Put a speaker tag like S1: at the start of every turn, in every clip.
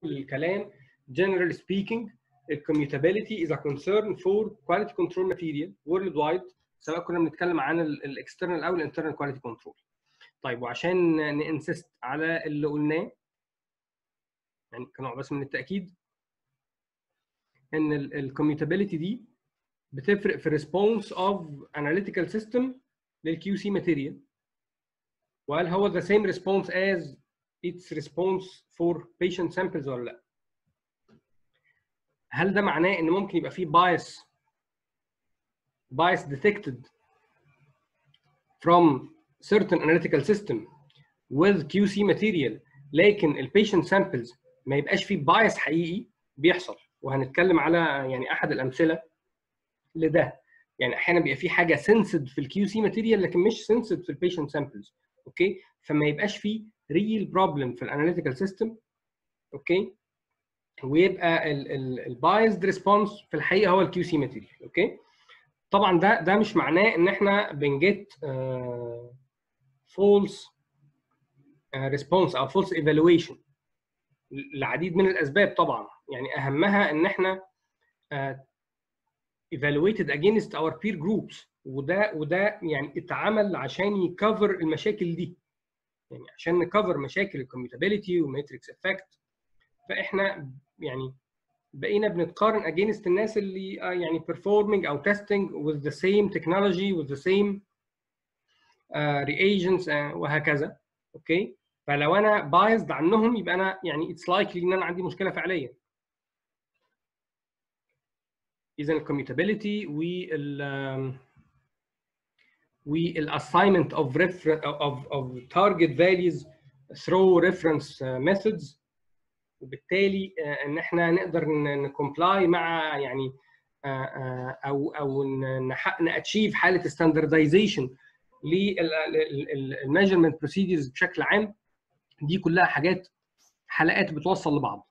S1: الكلام generally speaking الcommutability is a concern for quality control material worldwide سواء كنا بنتكلم عن الاكسترنال او الانترنال كواليتي كنترول طيب وعشان ننسست على اللي قلناه يعني كنوع بس من التاكيد ان الكوميوتابيلتي دي بتفرق في ريسبونس اوف اناليتيكال سيستم للكيو سي ماتيريال وهل هو the same response as its response for patient samples ولا لا هل ده معناه ان ممكن يبقى فيه bias bias detected from certain analytical system with QC material لكن البيشنت سامبلز ما يبقاش فيه بايس حقيقي بيحصل وهنتكلم على يعني احد الامثله لده يعني احيانا بيبقى في حاجه سنسد في الكيو سي ماتيريال لكن مش سنسد في البيشنت سامبلز اوكي فما يبقاش فيه ريل بروبلم في الاناليتيكال سيستم اوكي ويبقى البايزد ريسبونس في الحقيقه هو الكيو سي ماتيريال اوكي طبعا ده ده مش معناه ان احنا بنجيت فولس ريسبونس او فولس ايفالويشن لعديد من الاسباب طبعا يعني اهمها ان احنا uh, evaluated against our peer groups وده وده يعني اتعمل عشان يكفر المشاكل دي يعني عشان نكفر مشاكل الكوميوتابيلتي والماتريكس افكت فاحنا يعني بقينا بنتقارن against الناس اللي يعني performing او testing with the same technology with the same uh, reagents uh, وهكذا اوكي فلو انا بايزد عنهم يبقى انا يعني اتس لايكلي ان انا عندي مشكله فعليا اذا الكوميوتابيلتي وال والassignment of reference of of target values through reference methods وبالتالي ان احنا نقدر نكومبلاي مع يعني او او ناتشيف حاله ستاندردايزيشن للميجرمنت بروسيدرز بشكل عام دي كلها حاجات حلقات بتوصل لبعض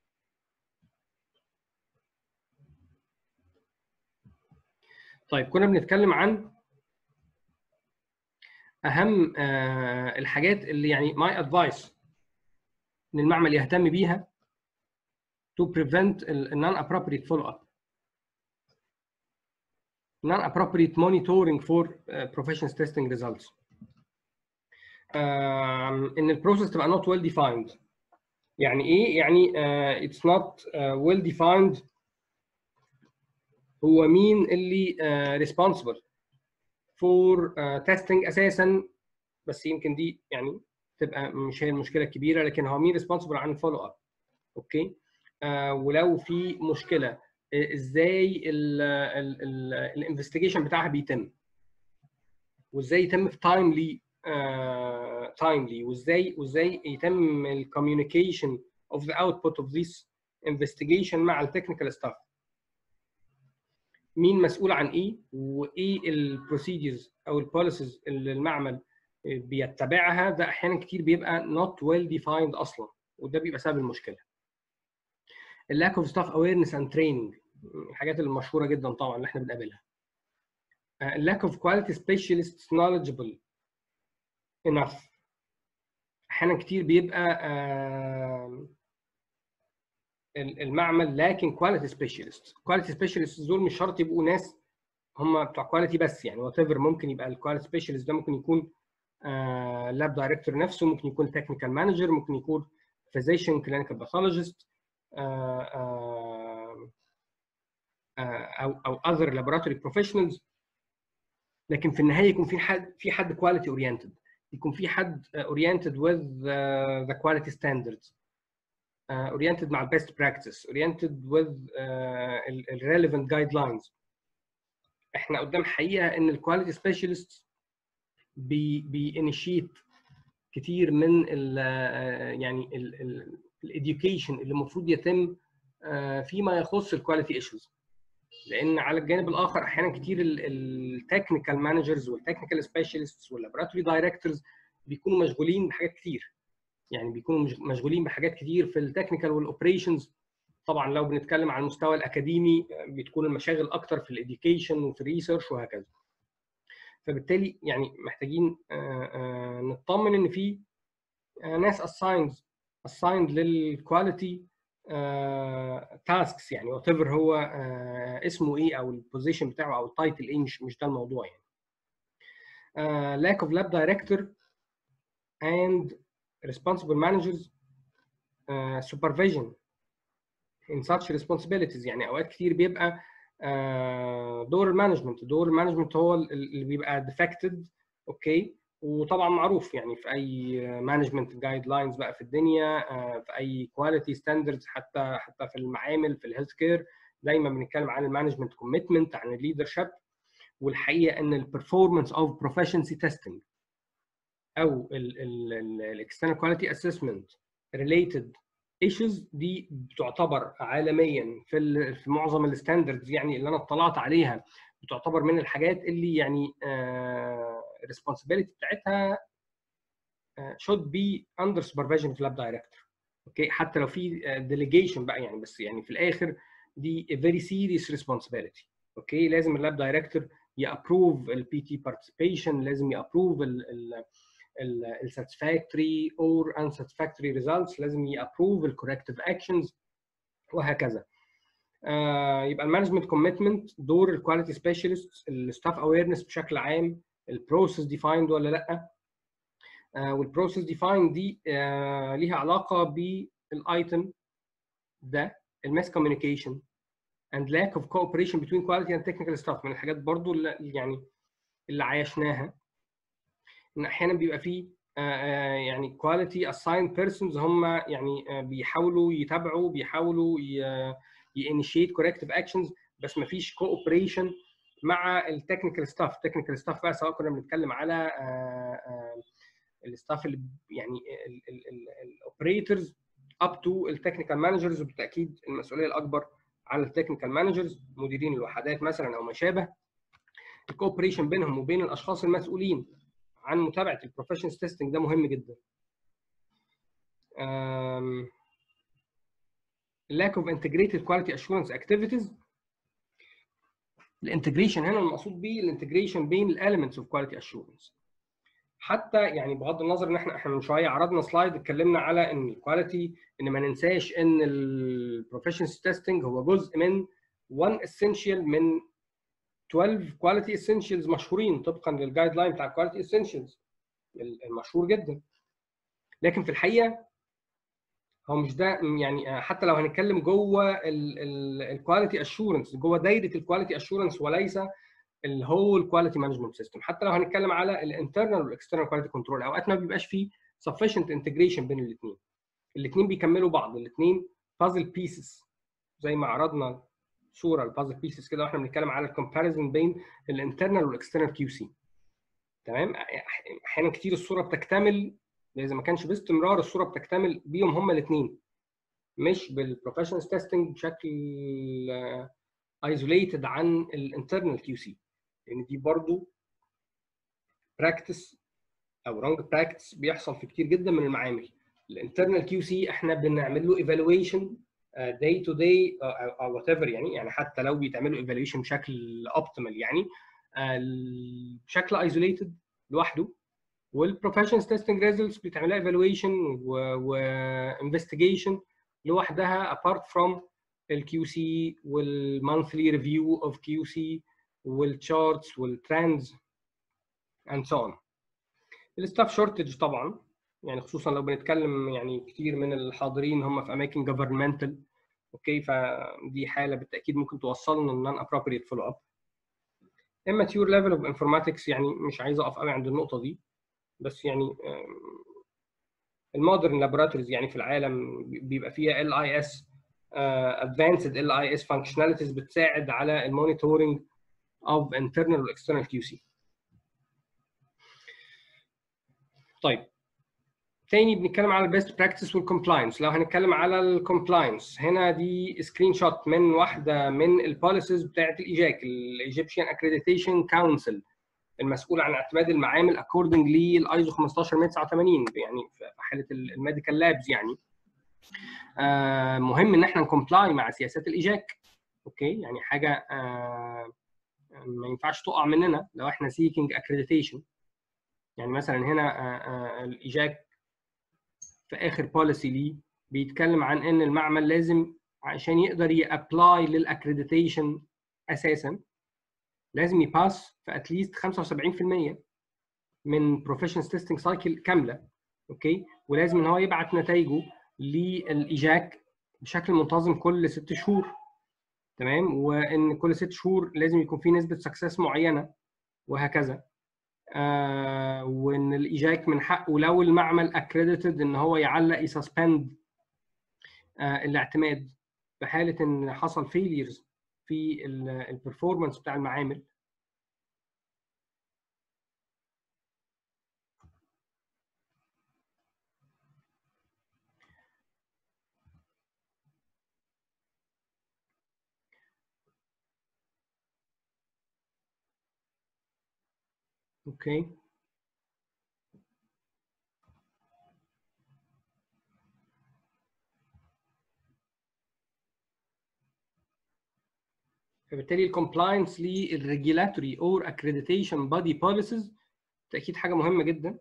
S1: طيب كنا بنتكلم عن اهم الحاجات اللي يعني ماي ادفايس ان المعمل يهتم بيها to prevent non appropriate follow up non appropriate monitoring for uh, professions testing results um, ان البروسيس تبقى not well defined يعني ايه يعني uh, it's not uh, well defined هو مين اللي uh, responsible for uh, testing اساسا بس يمكن دي يعني تبقى مش هي المشكله الكبيره لكن هو مين ريسبونسبل عن الفولو اب اوكي آه ولو في مشكله ازاي الانفستيجيشن بتاعها بيتم وازاي يتم في تايملي تايملي وازاي وازاي يتم الكوميونيكيشن اوف ذا اوتبوت اوف ذيس انفستيجيشن مع التكنيكال ستاف مين مسؤول عن ايه وايه البروسيدرز او البوليسيز اللي المعمل بيتبعها ده احيانا كتير بيبقى not well defined اصلا وده بيبقى سبب المشكله. اللاك اوف ستاف اويرنس اند تريننج الحاجات المشهوره جدا طبعا اللي احنا بنقابلها. اللاك اوف كواليتي سبيشالست knowledgeable enough احيانا كتير بيبقى المعمل لكن كواليتي سبيشالست كواليتي سبيشالست دول مش شرط يبقوا ناس هم بتوع كواليتي بس يعني وات ايفر ممكن يبقى الكواليتي سبيشالست ده ممكن يكون لاب دايركتور نفسه ممكن يكون تكنيكال مانجر ممكن يكون فيزيشن كلينيكال باثولوجيست او او اذر لابوراتوري بروفيشنالز لكن في النهايه يكون في حد في حد كواليتي اورينتد يكون في حد اورينتد وذ ذا كواليتي ستاندردز اورينتد مع البيست براكتس اورينتد وذ الريليفنت جايد لاينز احنا قدام حقيقه ان الكواليتي سبيشالست بي بينيشيت كتير من ال يعني الاديوكيشن اللي المفروض يتم فيما يخص الكواليتي ايشوز لان على الجانب الاخر احيانا كتير التكنيكال مانجرز والتكنيكال سبيشالستس واللابوراتوري دايركتورز بيكونوا مشغولين بحاجات كتير يعني بيكونوا مشغولين بحاجات كتير في التكنيكال والاوبريشنز طبعا لو بنتكلم على المستوى الاكاديمي بتكون المشاغل اكتر في الاديوكيشن وفي الريسيرش وهكذا فبالتالي يعني محتاجين نطمن ان في ناس assigned assigned للكواليتي تاسكس يعني وات ايفر هو آه، اسمه ايه او البوزيشن بتاعه او التايتل ايه مش مش ده الموضوع يعني uh, lack of lab director and responsible managers uh, supervision in such responsibilities يعني اوقات كتير بيبقى uh, دور المانجمنت دور المانجمنت هو اللي بيبقى defected اوكي وطبعا معروف يعني في اي مانجمنت جايد لاينز بقى في الدنيا في اي كواليتي ستاندردز حتى حتى في المعامل في الهيلث كير دايما بنتكلم عن المانجمنت كوميتمنت عن الليدرشيب والحقيقه ان البرفورمانس اوف بروفيشنسي تيستنج او الاكسترنال كواليتي اسسمنت ريليتد ايشوز دي بتعتبر عالميا في في معظم الستاندردز يعني اللي انا اطلعت عليها بتعتبر من الحاجات اللي يعني الريسبونسبيلتي بتاعتها should be under supervision of lab director اوكي حتى لو في delegation بقى يعني بس يعني في الاخر دي a very serious responsibility اوكي لازم اللاب دايركتور يابروف البي تي بارتيسيبيشن لازم يابروف الساتسفاكتوري اور unsatisfactory results لازم يابروف الكوركتيف اكشنز وهكذا آه يبقى المانجمنت كوميتمنت دور الكواليتي سبيشالست الستاف اويرنس بشكل عام البروسيس ديفايند ولا لا آه والبروسيس ديفايند دي آه ليها علاقه بالايتم ده الماس كوميونيكيشن and lack of cooperation between quality and technical staff من الحاجات برضو اللي يعني اللي عايشناها ان احيانا بيبقى فيه يعني quality assigned persons هم يعني بيحاولوا يتابعوا بيحاولوا يinitiate corrective actions بس ما فيش cooperation مع التكنيكال ستاف التكنيكال ستاف بقى سواء كنا بنتكلم على الستاف اللي يعني الاوبريتورز اب تو التكنيكال مانجرز وبالتاكيد المسؤوليه الاكبر على التكنيكال مانجرز مديرين الوحدات مثلا او ما شابه الكوبريشن بينهم وبين الاشخاص المسؤولين عن متابعه البروفيشنز تيستنج ده مهم جدا lack of integrated quality assurance activities الانتجريشن هنا المقصود بيه الانتجريشن بين الاليمنتس اوف كواليتي اشورنس حتى يعني بغض النظر ان احنا احنا من شويه عرضنا سلايد اتكلمنا على ان الكواليتي ان ما ننساش ان البروفيشنسي تيستنج هو جزء من 1 اسينشال من 12 كواليتي اسينشالز مشهورين طبقا للجايد لاين بتاع الكواليتي اسينشالز المشهور جدا لكن في الحقيقه هو مش ده يعني حتى لو هنتكلم جوه الكواليتي اشورنس جوه دايره الكواليتي اشورنس وليس الهول كواليتي مانجمنت سيستم حتى لو هنتكلم على الانترنال والاكسترنال كواليتي كنترول اوقات ما بيبقاش فيه sufficient انتجريشن بين الاثنين الاثنين بيكملوا بعض الاثنين بازل بيسز زي ما عرضنا صوره البازل بيسز كده واحنا بنتكلم على الكومباريزن بين الانترنال والاكسترنال كيو سي تمام احيانا كتير الصوره بتكتمل اذا ما كانش باستمرار الصوره بتكتمل بيهم هما الاثنين مش بالبروفيشنال تيستنج بشكل ايزوليتد عن الانترنال كيو سي لان دي برضو براكتس او رونج براكتس بيحصل في كتير جدا من المعامل الانترنال كيو سي احنا بنعمل له ايفالويشن داي تو داي او وات ايفر يعني يعني حتى لو بيتعمل له ايفالويشن بشكل اوبتيمال يعني بشكل ايزوليتد لوحده والبروفيشنال تيستنج ريزلتس بيتعمل لها ايفالويشن وانفستيجيشن لوحدها apart from الكيو سي والمانثلي ريفيو اوف كيو سي والتشارتس والترندز اند سو اون الستاف شورتج طبعا يعني خصوصا لو بنتكلم يعني كتير من الحاضرين هم في اماكن جفرمنتال اوكي فدي حاله بالتاكيد ممكن توصلنا لنون ابروبريت فولو اب immature level of informatics يعني مش عايز اقف قوي عند النقطه دي بس يعني المودرن لابوراتوريز يعني في العالم بيبقى فيها ال اي اس ادفانسد ال اي اس فانكشناليتيز بتساعد على المونيتورنج of internal و external QC. طيب تاني بنتكلم على البيست براكتس والكومبلاينس لو هنتكلم على الكومبلاينس هنا دي سكرين شوت من واحده من البوليسيز بتاعه الايجاك الايجيبشن اكريديتيشن كونسل المسؤول عن اعتماد المعامل اكوردنج للايزو 15189 يعني في حاله الميديكال لابز يعني آه مهم ان احنا نكومبلاي مع سياسات الايجاك اوكي يعني حاجه آه ما ينفعش تقع مننا لو احنا سيكينج اكريديتيشن يعني مثلا هنا الايجاك في اخر بوليسي ليه بيتكلم عن ان المعمل لازم عشان يقدر يابلاي للاكريديتيشن اساسا لازم يباس في اتليست 75% من بروفيشنال تيستنج سايكل كامله اوكي ولازم ان هو يبعت نتائجه للايجاك بشكل منتظم كل ست شهور تمام وان كل ست شهور لازم يكون في نسبه سكسس معينه وهكذا آه وان الايجاك من حقه لو المعمل اكريديتد ان هو يعلق يسسبند آه الاعتماد في حاله ان حصل فيليرز في البرفورمانس بتاع المعامل اوكي فبالتالي الكومبلاينس للريجولاتوري اور اكريديتيشن بادي بوليسيز اكيد حاجه مهمه جدا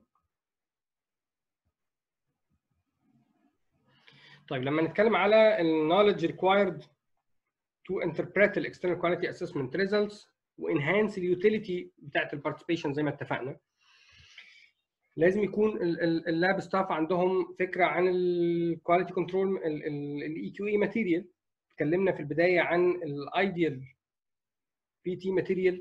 S1: طيب لما نتكلم على النولج required to interpret the external quality assessment results وانهانس اليوتيليتي بتاعت البارتيسيبيشن زي ما اتفقنا لازم يكون اللاب ستاف عندهم فكره عن الكواليتي كنترول الاي كيو اي ماتيريال اتكلمنا في البدايه عن الايديال بي تي ماتيريال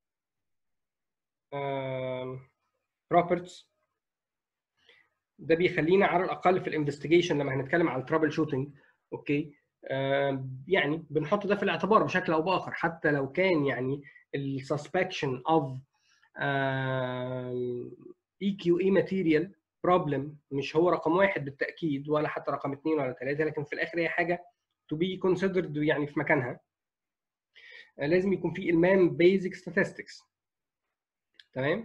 S1: بروبرتيز ده بيخلينا على الاقل في الانفستيجيشن لما هنتكلم على الترابل شوتنج اوكي يعني بنحط ده في الاعتبار بشكل او باخر حتى لو كان يعني السسبكشن اوف اي كيو اي ماتيريال بروبلم مش هو رقم واحد بالتاكيد ولا حتى رقم اثنين ولا ثلاثه لكن في الاخر هي حاجه تو بي كونسيدرد يعني في مكانها لازم يكون في المام بيزك statistics تمام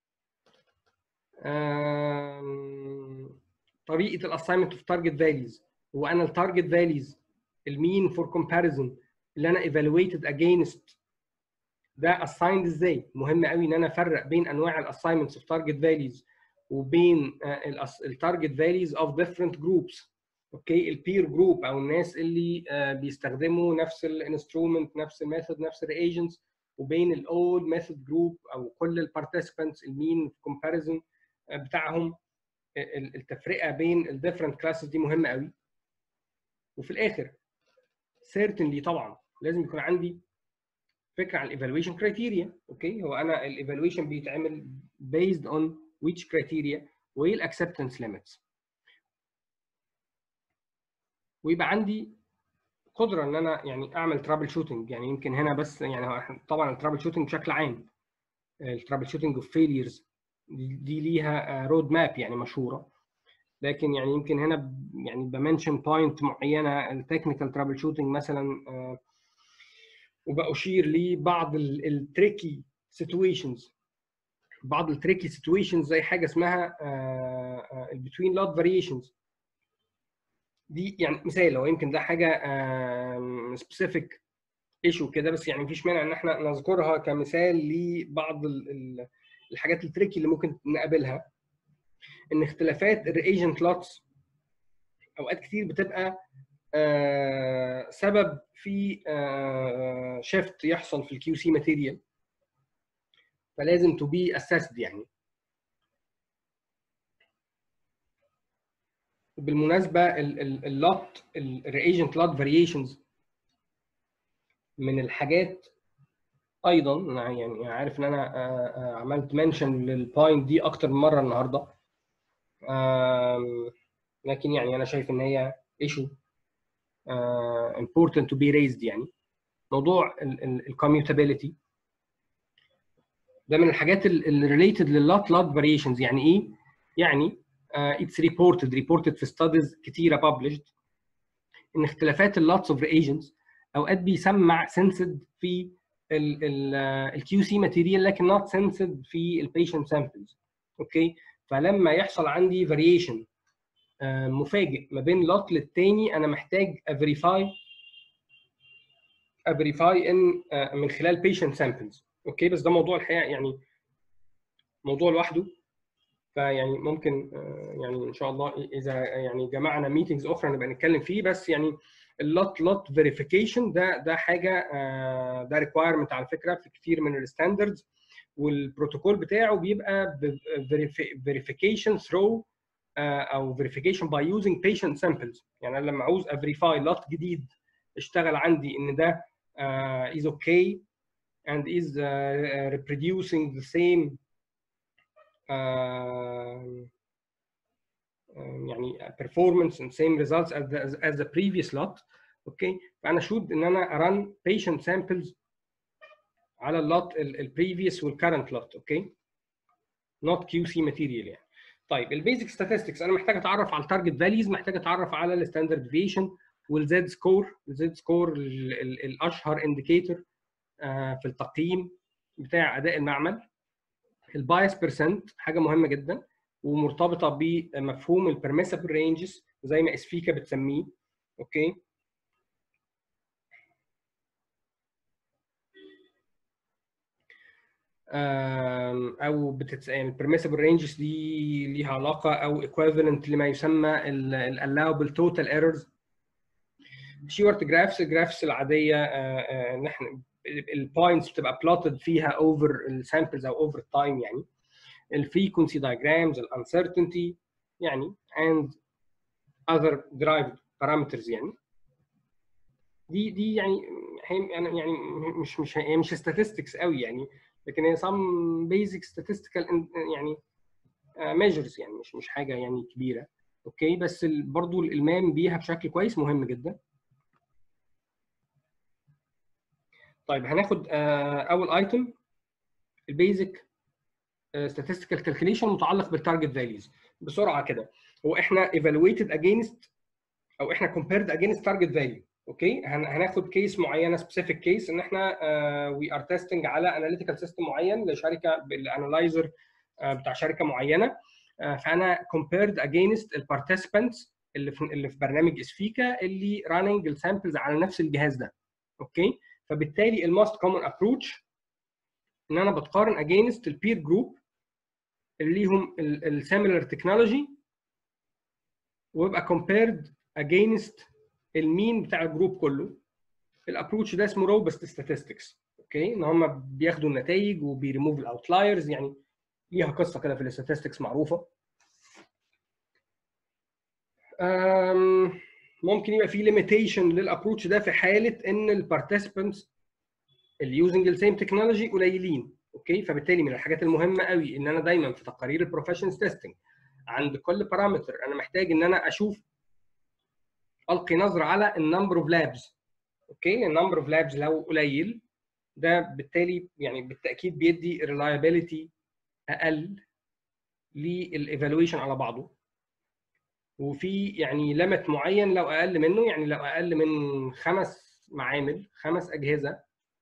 S1: طريقه الاساينمنت اوف تارجت فاليوز هو انا التارجت فاليوز المين فور كومباريزون اللي انا evaluated against ده assigned ازاي مهم قوي ان انا افرق بين انواع الاساينمنتس اوف تارجت فاليوز وبين التارجت فاليوز اوف different جروبس اوكي البير جروب او الناس اللي بيستخدموا نفس الانسترومنت نفس الميثود نفس الريجنتس وبين الاول ميثود جروب او كل البارتيسيبانتس المين كومباريزون بتاعهم التفرقه بين الديفرنت كلاسز دي مهمه قوي وفي الاخر certainly طبعا لازم يكون عندي فكره عن الايفالويشن كرايتيريا اوكي هو انا الايفالويشن بيتعمل based on which criteria وايه الاكسبتنس ليميتس ويبقى عندي قدره ان انا يعني اعمل ترابل شوتنج يعني يمكن هنا بس يعني طبعا الترابل شوتنج بشكل عام الترابل شوتنج اوف فيليرز دي ليها رود ماب يعني مشهوره لكن يعني يمكن هنا يعني بمنشن بوينت معينه التكنيكال ترابل شوتنج مثلا وبأشير لبعض التريكي سيتويشنز بعض التريكي سيتويشنز زي حاجه اسمها البتوين لوت فاريشنز دي يعني مثال لو يمكن ده حاجه سبيسيفيك ايشو كده بس يعني مفيش مانع ان احنا نذكرها كمثال لبعض الحاجات التريكي اللي ممكن نقابلها ان اختلافات الريجنت لوتس اوقات كتير بتبقى سبب في شيفت يحصل في الكيو سي ماتيريال فلازم تو بي اسسد يعني بالمناسبه اللوت الريجنت لوت فاريشنز من الحاجات ايضا انا يعني عارف ان انا عملت منشن للبوينت دي اكتر من مره النهارده لكن يعني انا شايف ان هي ايشو important to be raised يعني موضوع الكوميوتابيلتي ده من الحاجات اللي ريليتد لللوت لوت فاريشنز يعني ايه؟ يعني اتس ريبورتد ريبورتد في ستاديز كتيره published ان اختلافات اللوتس اوف reagents اوقات بيسمع سنسد في الكيو سي ماتيريال لكن نوت سنسد في البيشنت سامبلز اوكي فلما يحصل عندي فاريشن مفاجئ ما بين لوت للتاني انا محتاج افيريفاي افيريفاي ان من خلال بيشنت سامبلز اوكي بس ده موضوع الحقيقه يعني موضوع لوحده فيعني ممكن يعني ان شاء الله اذا يعني جمعنا ميتنجز اخرى نبقى نتكلم فيه بس يعني اللوت لوت فيريفيكيشن ده ده حاجه ده ريكوايرمنت على فكره في كتير من الستاندردز والبروتوكول بتاعه بيبقى فيريفيكيشن ثرو او فيريفيكيشن باي يوزنج بيشنت سامبلز يعني انا لما عاوز افيريفاي لوت جديد اشتغل عندي ان ده uh, is okay and is uh, reproducing the same uh, يعني performance and same results as the, as the previous lot اوكي فانا شود ان انا ارن patient samples على اللوت البريفيوس والكرنت لوت اوكي not QC material يعني طيب البيزك statistics انا محتاج اتعرف على التارجت فاليوز محتاج اتعرف على الستاندرد ديفيشن والزد سكور الزد سكور الاشهر انديكيتور في التقييم بتاع اداء المعمل البايس بيرسنت حاجه مهمه جدا ومرتبطه بمفهوم البرميسبل رينجز زي ما اسفيكا بتسميه اوكي او بتتس... يعني البرميسبل رينجز دي ليها علاقه او ايكويفالنت لما يسمى الالاوبل توتال ايرورز شيورت جرافس الجرافس العاديه ان احنا البوينتس بتبقى بلوتد فيها اوفر السامبلز او اوفر التايم يعني الفريكونسي diagrams الانسرتينتي يعني and other derived parameters يعني دي دي يعني هي يعني يعني مش مش هي مش statistics قوي يعني لكن هي some basic statistical يعني measures يعني مش مش حاجه يعني كبيره اوكي بس برضو الالمام بيها بشكل كويس مهم جدا طيب هناخد اول ايتم البيزك statistical calculation متعلق بالتارجت فاليوز بسرعه كده هو احنا evaluated against او احنا compared against target value اوكي هناخد كيس معينه سبيسيفيك كيس ان احنا وي ار تيستنج على اناليتيكال سيستم معين لشركه بالانالايزر بتاع شركه معينه فانا compared against البارتيسيبانتس اللي في اللي في برنامج اسفيكا اللي راننج السامبلز على نفس الجهاز ده اوكي فبالتالي الماست كومن ابروتش ان انا بتقارن اجينست البير جروب اللي ليهم السيميلر تكنولوجي ويبقى كومبيرد اجينست المين بتاع الجروب كله الابروتش ده اسمه روبست statistics اوكي ان هم بياخدوا النتائج وبيريموف الاوتلايرز يعني ليها قصه كده في الاستاتستكس معروفه ممكن يبقى في ليميتيشن للابروتش ده في حاله ان البارتيسيبنتس اللي يوزنج السيم تكنولوجي قليلين اوكي فبالتالي من الحاجات المهمه قوي ان انا دايما في تقارير البروفيشنز تيستنج عند كل بارامتر انا محتاج ان انا اشوف القي نظره على النمبر اوف لابز اوكي النمبر اوف لابز لو قليل ده بالتالي يعني بالتاكيد بيدي ريلايبيليتي اقل للايفالويشن على بعضه وفي يعني ليميت معين لو اقل منه يعني لو اقل من خمس معامل خمس اجهزه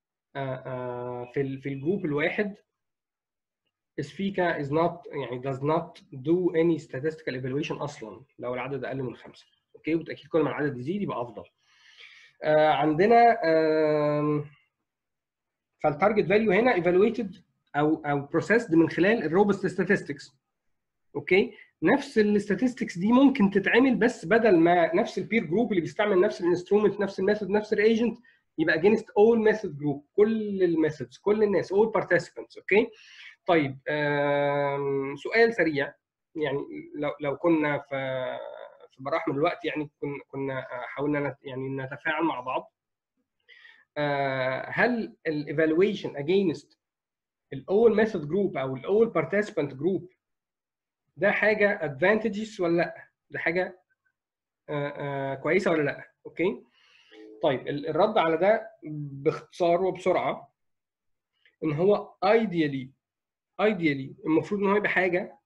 S1: في في الجروب الواحد اسفيكا is not يعني does not do any statistical evaluation اصلا لو العدد اقل من خمسه اوكي وبالتاكيد كل ما العدد يزيد يبقى افضل آه عندنا آه فالتارجت فاليو هنا evaluated او او processed من خلال الروبست statistics اوكي نفس الستاتستكس دي ممكن تتعمل بس بدل ما نفس البير جروب اللي بيستعمل نفس الانسترومنت نفس الميثود نفس الايجنت يبقى against all method group كل الميثودز كل الناس all participants اوكي طيب سؤال سريع يعني لو لو كنا في في براح من الوقت يعني كنا كنا حاولنا يعني نتفاعل مع بعض هل الايفالويشن against الاول ميثود جروب او الاول بارتيسيبانت جروب ده حاجه ادفانتجز ولا لا ده حاجه كويسه ولا لا اوكي طيب الرد على ده باختصار وبسرعه ان هو ايديالي ايديالي المفروض ان هو يبقى حاجه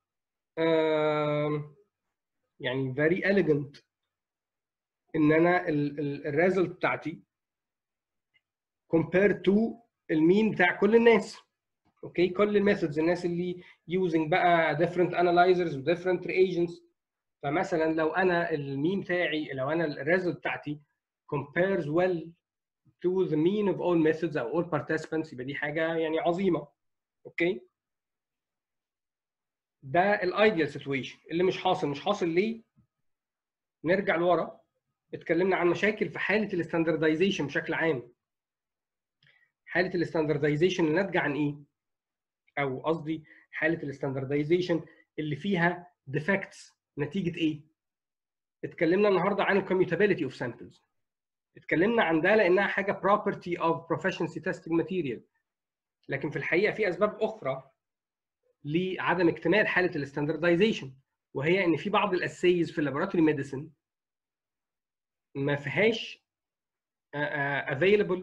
S1: يعني very elegant ان انا الريزلت بتاعتي compared to المين بتاع كل الناس اوكي كل الميثودز الناس اللي using بقى different analyzers و different reagents فمثلا لو انا المين بتاعي لو انا الريزلت بتاعتي compares well to the mean of all methods او all participants يبقى دي حاجه يعني عظيمه اوكي ده الايديال سيتويشن اللي مش حاصل مش حاصل ليه نرجع لورا اتكلمنا عن مشاكل في حاله الاستاندردايزيشن بشكل عام حاله الاستاندردايزيشن اللي ناتجه عن ايه او قصدي حاله الاستاندردايزيشن اللي فيها ديفكتس نتيجه ايه اتكلمنا النهارده عن الكوميوتابيلتي اوف سامبلز اتكلمنا عن ده لانها حاجه property of proficiency testing material لكن في الحقيقه في اسباب اخرى لعدم اكتمال حاله الاستاندردايزيشن وهي ان في بعض الاسيز في اللابوراتوري ميديسن ما فيهاش available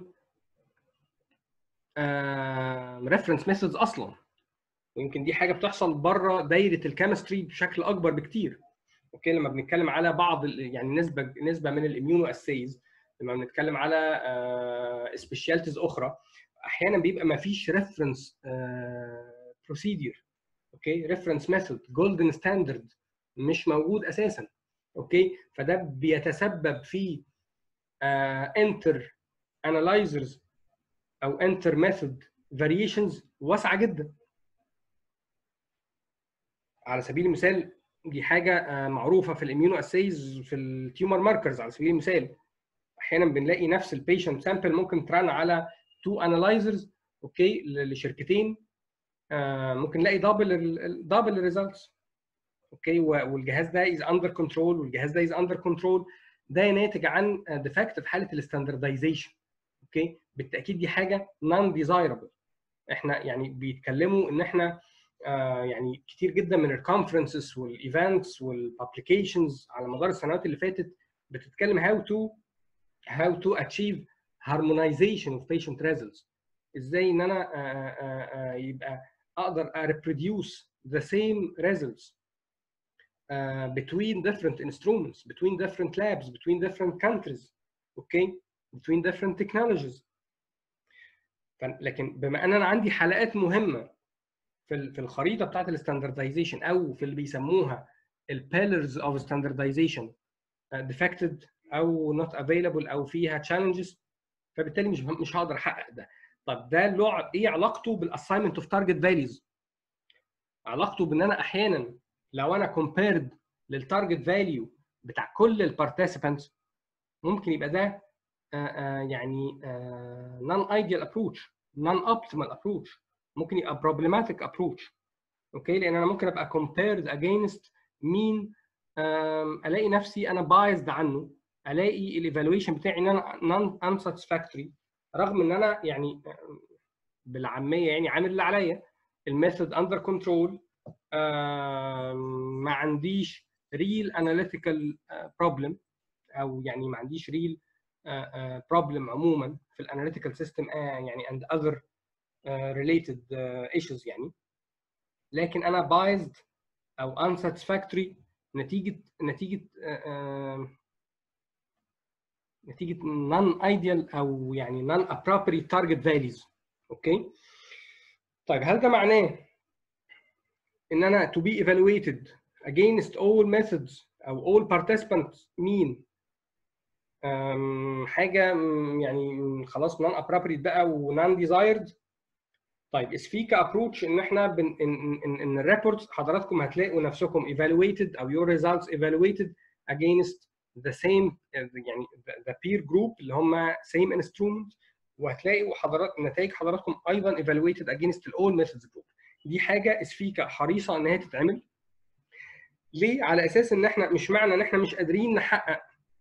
S1: ريفرنس ميثودز اصلا ويمكن دي حاجه بتحصل بره دايره الكيمستري بشكل اكبر بكتير اوكي لما بنتكلم على بعض يعني نسبه نسبه من الاميونو اسيز لما بنتكلم على سبيشاليتيز اخرى احيانا بيبقى ما فيش ريفرنس بروسيدير اوكي ريفرنس ميثود جولدن ستاندرد مش موجود اساسا اوكي فده بيتسبب في انتر انالايزرز او انتر ميثود فاريشنز واسعه جدا على سبيل المثال دي حاجه معروفه في الاميونو اسيز في التيومر ماركرز على سبيل المثال احيانا بنلاقي نفس البيشنت سامبل ممكن تران على تو انالايزرز اوكي لشركتين ممكن نلاقي دبل دبل ريزلتس اوكي والجهاز ده از اندر كنترول والجهاز ده از اندر كنترول ده ناتج عن ديفكت في حاله الاستاندردايزيشن اوكي بالتاكيد دي حاجه نون ديزايربل احنا يعني بيتكلموا ان احنا آه يعني كتير جدا من الكونفرنسز والايفنتس والبابليكيشنز على مدار السنوات اللي فاتت بتتكلم هاو تو هاو تو اتشيف harmonization of patient results ازاي ان انا آآ آآ يبقى اقدر reproduce the same results uh, between different instruments between different labs between different countries okay between different technologies لكن بما ان انا عندي حلقات مهمه في في الخريطه بتاعت الستاندردايزيشن او في اللي بيسموها البيلرز اوف ستاندردايزيشن defected او not available او فيها challenges فبالتالي مش مش هقدر احقق ده طب ده له ايه علاقته بالاساينمنت اوف تارجت فاليوز علاقته بان انا احيانا لو انا كومبيرد للتارجت فاليو بتاع كل البارتيسيبانتس ممكن يبقى ده يعني نون ايديال ابروتش نون اوبتيمال ابروتش ممكن يبقى بروبلماتيك ابروتش اوكي لان انا ممكن ابقى كومبيرد اجينست مين الاقي نفسي انا بايزد عنه الاقي الايفالويشن بتاعي ان انا نون انساتسفاكتوري رغم ان انا يعني بالعاميه يعني عامل اللي عليا الميثود اندر كنترول ما عنديش ريل اناليتيكال بروبلم او يعني ما عنديش ريل بروبلم عموما في الاناليتيكال سيستم يعني اند اذر ريليتد ايشوز يعني لكن انا بايزد او unsatisfactory نتيجه نتيجه uh, نتيجه non ideal او يعني non appropriate target values اوكي طيب هل ده معناه ان انا to be evaluated against all methods او all participants مين حاجه يعني خلاص non appropriate بقى و non desired طيب is في كابروتش ان احنا بن ان ان, إن الريبورت حضراتكم هتلاقوا نفسكم evaluated او your results evaluated against the same يعني the peer group اللي هم same instrument وهتلاقوا حضرات نتائج حضراتكم ايضا evaluated against all methods group دي حاجه اسفيكا حريصه ان هي تتعمل ليه؟ على اساس ان احنا مش معنى ان احنا مش قادرين نحقق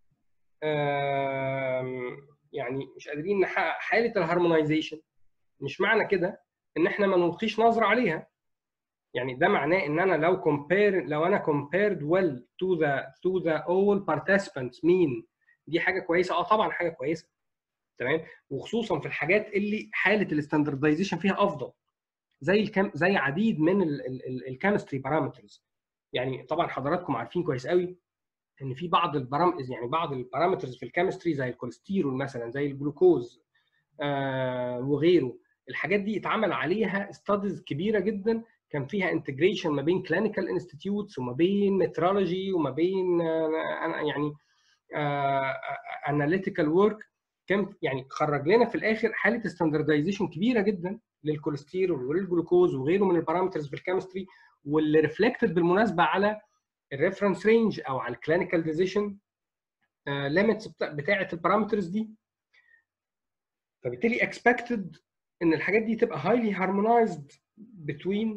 S1: يعني مش قادرين نحقق حاله الهارمونايزيشن مش معنى كده ان احنا ما نلقيش نظره عليها يعني ده معناه ان انا لو كومبير لو انا compared well to the to the all participants مين دي حاجه كويسه اه طبعا حاجه كويسه تمام وخصوصا في الحاجات اللي حاله الاستاندردايزيشن فيها افضل زي الكم زي عديد من الكيمستري بارامترز يعني طبعا حضراتكم عارفين كويس قوي ان في بعض البارامترز يعني بعض البارامترز في الكيمستري زي الكوليسترول مثلا زي الجلوكوز آه وغيره الحاجات دي اتعمل عليها ستاديز كبيره جدا كان فيها انتجريشن ما بين كلينيكال انستيتيوتس وما بين مترولوجي وما بين يعني اناليتيكال ورك كان يعني خرج لنا في الاخر حاله ستاندردايزيشن كبيره جدا للكوليسترول وللجلوكوز وغيره من البارامترز في الكيمستري واللي ريفلكتد بالمناسبه على الريفرنس رينج او على الكلينيكال ديسيشن ليميتس بتاعه البارامترز دي فبالتالي expected ان الحاجات دي تبقى highly harmonized between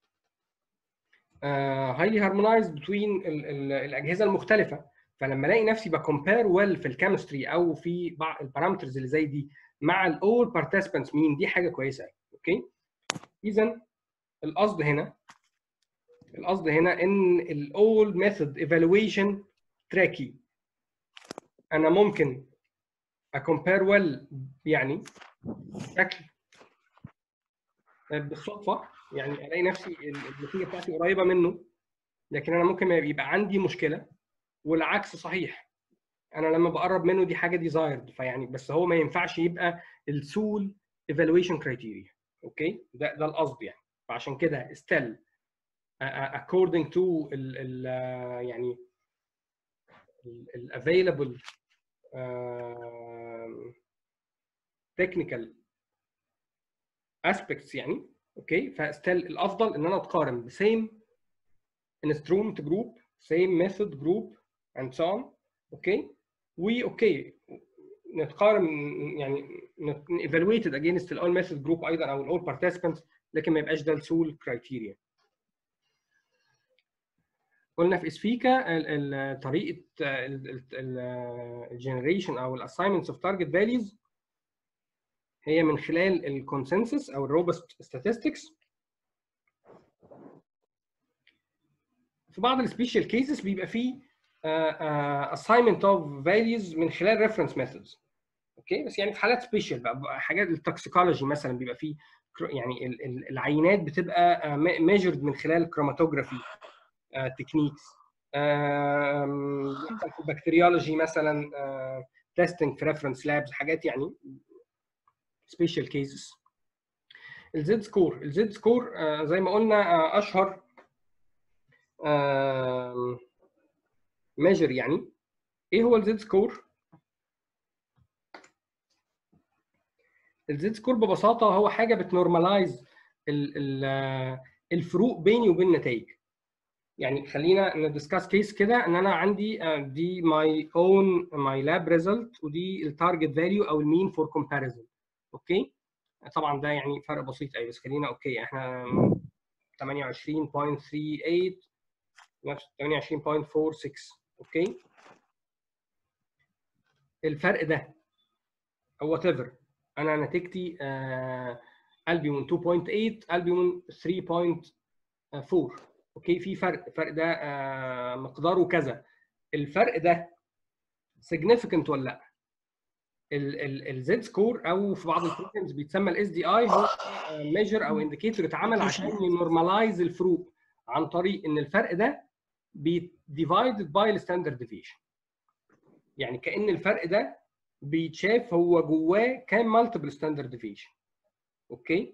S1: uh, highly harmonized between ال ال الاجهزه المختلفه فلما الاقي نفسي بكمبير ويل في الكيمستري او في بعض البارامترز اللي زي دي مع الاول بارتيسبنتس مين دي حاجه كويسه اوكي اذا القصد هنا القصد هنا ان الاول ميثود ايفالويشن تراكي انا ممكن اكمبير ويل يعني بشكل بالصدفه يعني الاقي نفسي النتيجه بتاعتي قريبه منه لكن انا ممكن يبقى عندي مشكله والعكس صحيح انا لما بقرب منه دي حاجه ديزايرد فيعني بس هو ما ينفعش يبقى السول ايفالويشن كرايتيريا اوكي ده ده القصد يعني فعشان كده still according to ال ال يعني ال available uh, technical aspects يعني اوكي فستيل الافضل ان انا اتقارن بسيم instrument جروب same method جروب and so on اوكي واوكي نتقارن يعني evaluated against الاول ميثود جروب ايضا او الاول participants لكن ما يبقاش ده السول كرايتيريا قلنا في اسفيكا طريقه الجنريشن او الاساينمنتس اوف تارجت فاليوز هي من خلال الكونسنسس او الروبست statistics في بعض السبيشال كيسز بيبقى فيه assignment of values من خلال reference methods اوكي بس يعني في حالات سبيشال بقى حاجات التوكسيكولوجي مثلا بيبقى فيه يعني العينات بتبقى measured من خلال كروماتوجرافي تكنيكس في البكتيريولوجي مثلا تيستنج في ريفرنس لابس حاجات يعني سبيشال كيسز الزد سكور الزد سكور زي ما قلنا اشهر ميجر يعني ايه هو الزد سكور الزد سكور ببساطه هو حاجه بتنورماليز الفروق بيني وبين النتائج يعني خلينا ندسكاس كيس كده ان انا عندي دي ماي اون ماي لاب ريزلت ودي التارجت فاليو او المين فور كومباريزون اوكي طبعا ده يعني فرق بسيط قوي بس خلينا اوكي احنا 28.38 نفس 28.46 اوكي الفرق ده او وات ايفر انا نتيجتي آه البيومون 2.8 البيومون 3.4 اوكي في فرق الفرق ده آه مقداره كذا الفرق ده significant ولا لا الزد سكور او في بعض البروجرامز بيتسمى الاس دي اي هو ميجر او انديكيتور اتعمل عشان ينورماليز الفروق عن طريق ان الفرق ده بيديفايدد باي الستاندرد ديفيشن يعني كان الفرق ده بيتشاف هو جواه كام مالتيبل ستاندرد ديفيشن اوكي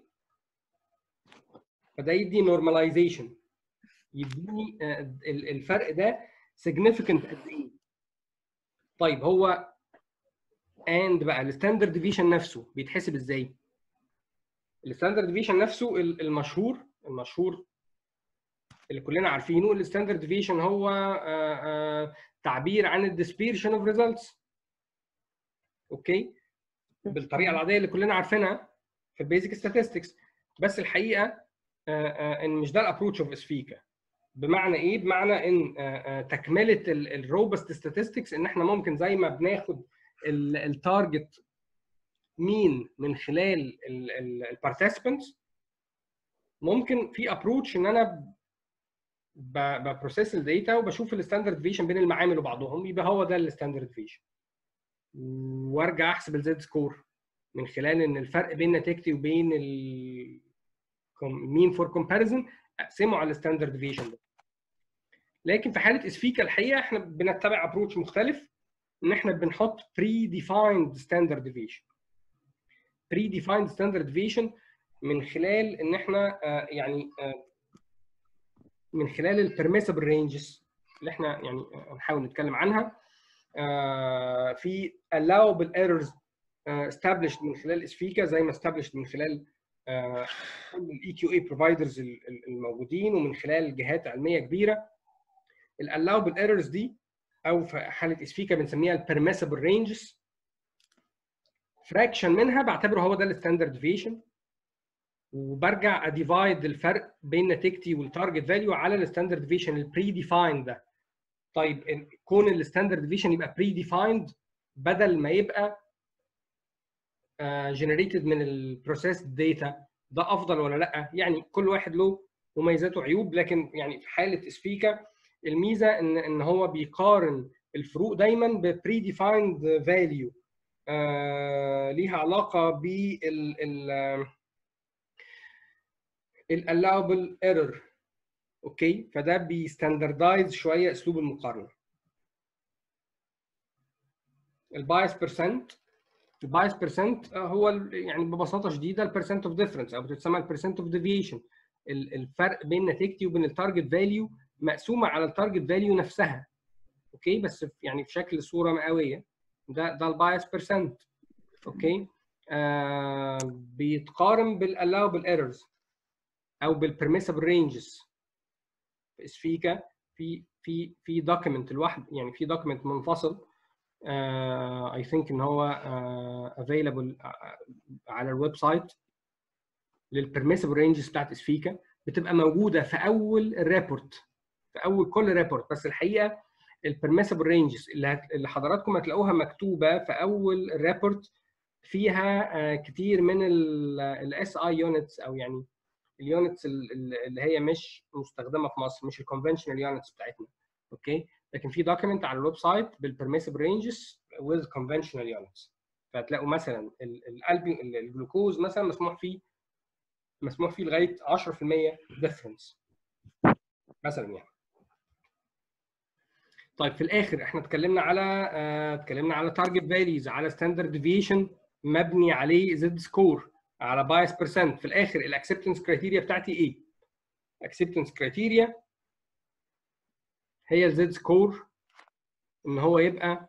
S1: فده يدي نورماليزيشن يديني الفرق ده significant قد ايه طيب هو اند بقى الستاندرد ديفيشن نفسه بيتحسب ازاي الستاندرد ديفيشن نفسه المشهور المشهور اللي كلنا عارفينه الستاندرد ديفيشن هو آآ آآ تعبير عن الديسبيرشن اوف ريزلتس اوكي بالطريقه العاديه اللي كلنا عارفينها في البيزك statistics بس الحقيقه آآ ان مش ده الابروتش اوف اسفيكا بمعنى ايه بمعنى ان تكمله الروبست statistics ان احنا ممكن زي ما بناخد التارجت مين من خلال البارتيسيبنتس ممكن في ابروتش ان انا ببروسيس الداتا وبشوف الستاندرد ديفيشن بين المعامل وبعضهم يبقى هو ده الستاندرد ديفيشن وارجع احسب الزد سكور من خلال ان الفرق بين نتيجتي وبين ال مين فور كومباريزون اقسمه على الستاندرد ديفيشن ده لكن في حاله اسفيكا الحقيقه احنا بنتبع ابروتش مختلف ان احنا بنحط بري ديفايند ستاندرد ديفيشن بري ديفايند ستاندرد ديفيشن من خلال ان احنا يعني من خلال البرميسبل رينجز اللي احنا يعني هنحاول نتكلم عنها في allowable errors established من خلال اسفيكا زي ما established من خلال كل الاي كيو اي بروفايدرز الموجودين ومن خلال جهات علميه كبيره الالاوبل ايرورز دي او في حاله اسفيكا بنسميها البرميسبل رينجز فراكشن منها بعتبره هو ده الستاندرد ديفيشن وبرجع اديفايد الفرق بين نتيجتي والتارجت فاليو على الستاندرد ديفيشن البري ديفايند ده طيب كون الستاندرد ديفيشن يبقى بري ديفايند بدل ما يبقى جنريتد من البروسيس داتا ده افضل ولا لا يعني كل واحد له مميزات وعيوب لكن يعني في حاله اسفيكا الميزه ان ان هو بيقارن الفروق دايما ببري ديفايند فاليو ليها علاقه بال ال allowable ايرور اوكي فده بيستاندردايز شويه اسلوب المقارنه البايس بيرسنت البايس بيرسنت هو يعني ببساطه شديده البيرسنت اوف ديفرنس او بتتسمى البيرسنت اوف ديفيشن الفرق بين نتيجتي وبين التارجت فاليو مقسومه على التارجت فاليو نفسها اوكي بس يعني في شكل صوره مئويه ده ده البايس بيرسنت اوكي آه بيتقارن بالالاوبل ايرورز او بالبرميسبل رينجز في اسفيكا في في في دوكيمنت لوحده يعني في دوكيمنت منفصل اي uh, ثينك ان هو افيلبل uh, على الويب سايت للبرميسبل رينجز بتاعت اسفيكا بتبقى موجوده في اول الريبورت في اول كل ريبورت بس الحقيقه البرميسبل رينجز اللي, هت... اللي حضراتكم هتلاقوها مكتوبه في اول الريبورت فيها uh, كتير من الاس اي يونتس او يعني اليونتس اللي هي مش مستخدمه في مصر مش الكونفشنال يونتس بتاعتنا اوكي لكن في دوكيمنت على الويب سايت بالبرميسبل رينجز with conventional units فهتلاقوا مثلا القلب الجلوكوز مثلا مسموح فيه مسموح فيه لغايه 10% ديفرنس مثلا يعني طيب في الاخر احنا اتكلمنا على اه اتكلمنا على تارجت فاليوز على ستاندرد ديفيشن مبني عليه زد سكور على بايس بيرسنت في الاخر الاكسبتنس كرايتيريا بتاعتي ايه؟ اكسبتنس كرايتيريا هي الزد سكور ان هو يبقى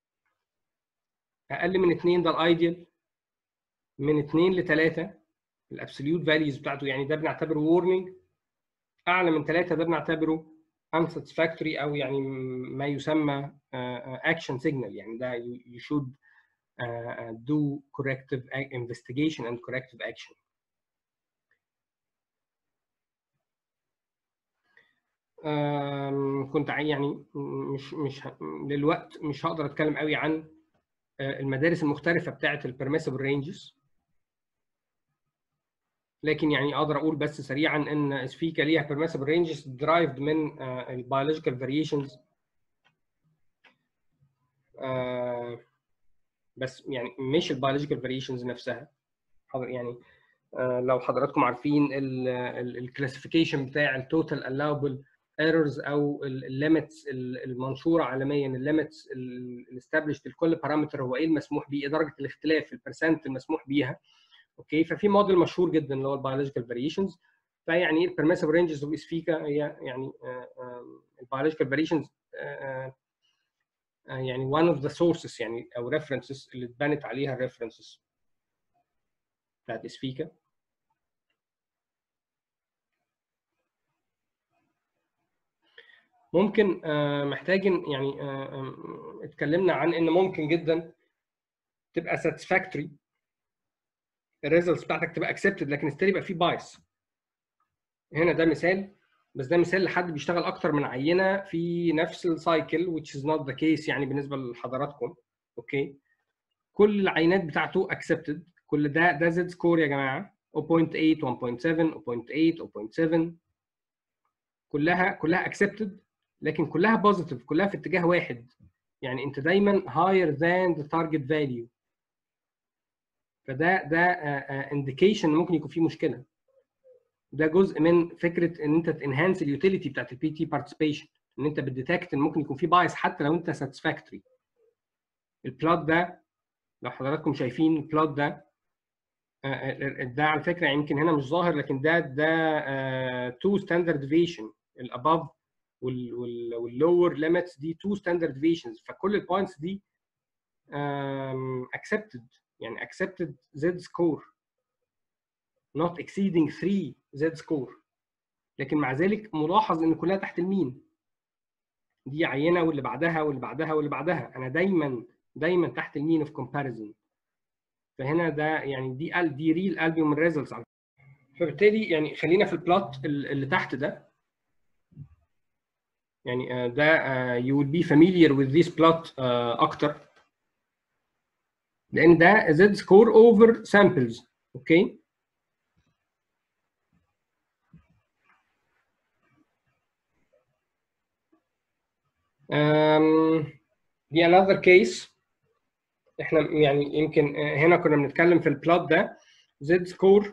S1: اقل من 2 ده الايديال من 2 ل 3 الابسوليوت فاليوز بتاعته يعني ده بنعتبره وورنينج اعلى من 3 ده بنعتبره unsatisfactory او يعني ما يسمى اكشن uh, سيجنال يعني ده you should uh, do corrective investigation and corrective action كنت يعني مش مش للوقت مش هقدر اتكلم قوي عن المدارس المختلفه بتاعه البرميسبل رينجز لكن يعني اقدر اقول بس سريعا ان اسفيكا ليها permissible ranges derived من البيولوجيكال فاريشنز بس يعني مش البيولوجيكال فاريشنز نفسها حاضر يعني لو حضراتكم عارفين الكلاسيفيكيشن بتاع التوتال allowable ايرورز او الليميتس المنشوره عالميا الليميتس الاستابلشد لكل بارامتر هو ايه المسموح بيه درجه الاختلاف في البرسنت المسموح بيها اوكي ففي موديل مشهور جدا اللي هو البيولوجيكال فاريشنز فيعني البرميسيف رينجز اوف اسفيكا هي يعني البيولوجيكال فاريشنز يعني one of the sources يعني او references اللي اتبنت عليها الريفرنسز بتاعت اسفيكا ممكن محتاجين يعني اتكلمنا عن ان ممكن جدا تبقى satisfactory الريزلتس بتاعتك تبقى accepted لكن ستيل يبقى في بايس هنا ده مثال بس ده مثال لحد بيشتغل اكتر من عينه في نفس السايكل which is not the case يعني بالنسبه لحضراتكم اوكي كل العينات بتاعته accepted كل ده ده زد سكور يا جماعه 0.8 1.7 0.8 0.7 كلها كلها accepted لكن كلها بوزيتيف كلها في اتجاه واحد يعني انت دايما higher than the target value فده ده انديكيشن ممكن يكون فيه مشكله ده جزء من فكره ان انت تنهانس اليوتيليتي بتاعت البي تي بارتيسيبيشن ان انت بتديتكت ان ممكن يكون في بايس حتى لو انت ساتسفاكتوري البلوت ده لو حضراتكم شايفين البلوت ده ده على فكره يمكن هنا مش ظاهر لكن ده ده تو ستاندرد ديفيشن الاباف واللور ليميتس دي تو ستاندرد ديفيشنز فكل البوينتس دي اكسبتد يعني accepted Z score not exceeding 3 z score لكن مع ذلك ملاحظ ان كلها تحت المين دي عينه واللي بعدها واللي بعدها واللي بعدها انا دايما دايما تحت المين اوف كومباريزون فهنا ده يعني دي ال دي ريل البيوم ريزلتس فبالتالي يعني خلينا في البلوت اللي تحت ده يعني ده you will be familiar with this plot اكتر لان ده z score over samples اوكي um, دي another case احنا يعني يمكن هنا كنا بنتكلم في البلوت ده z score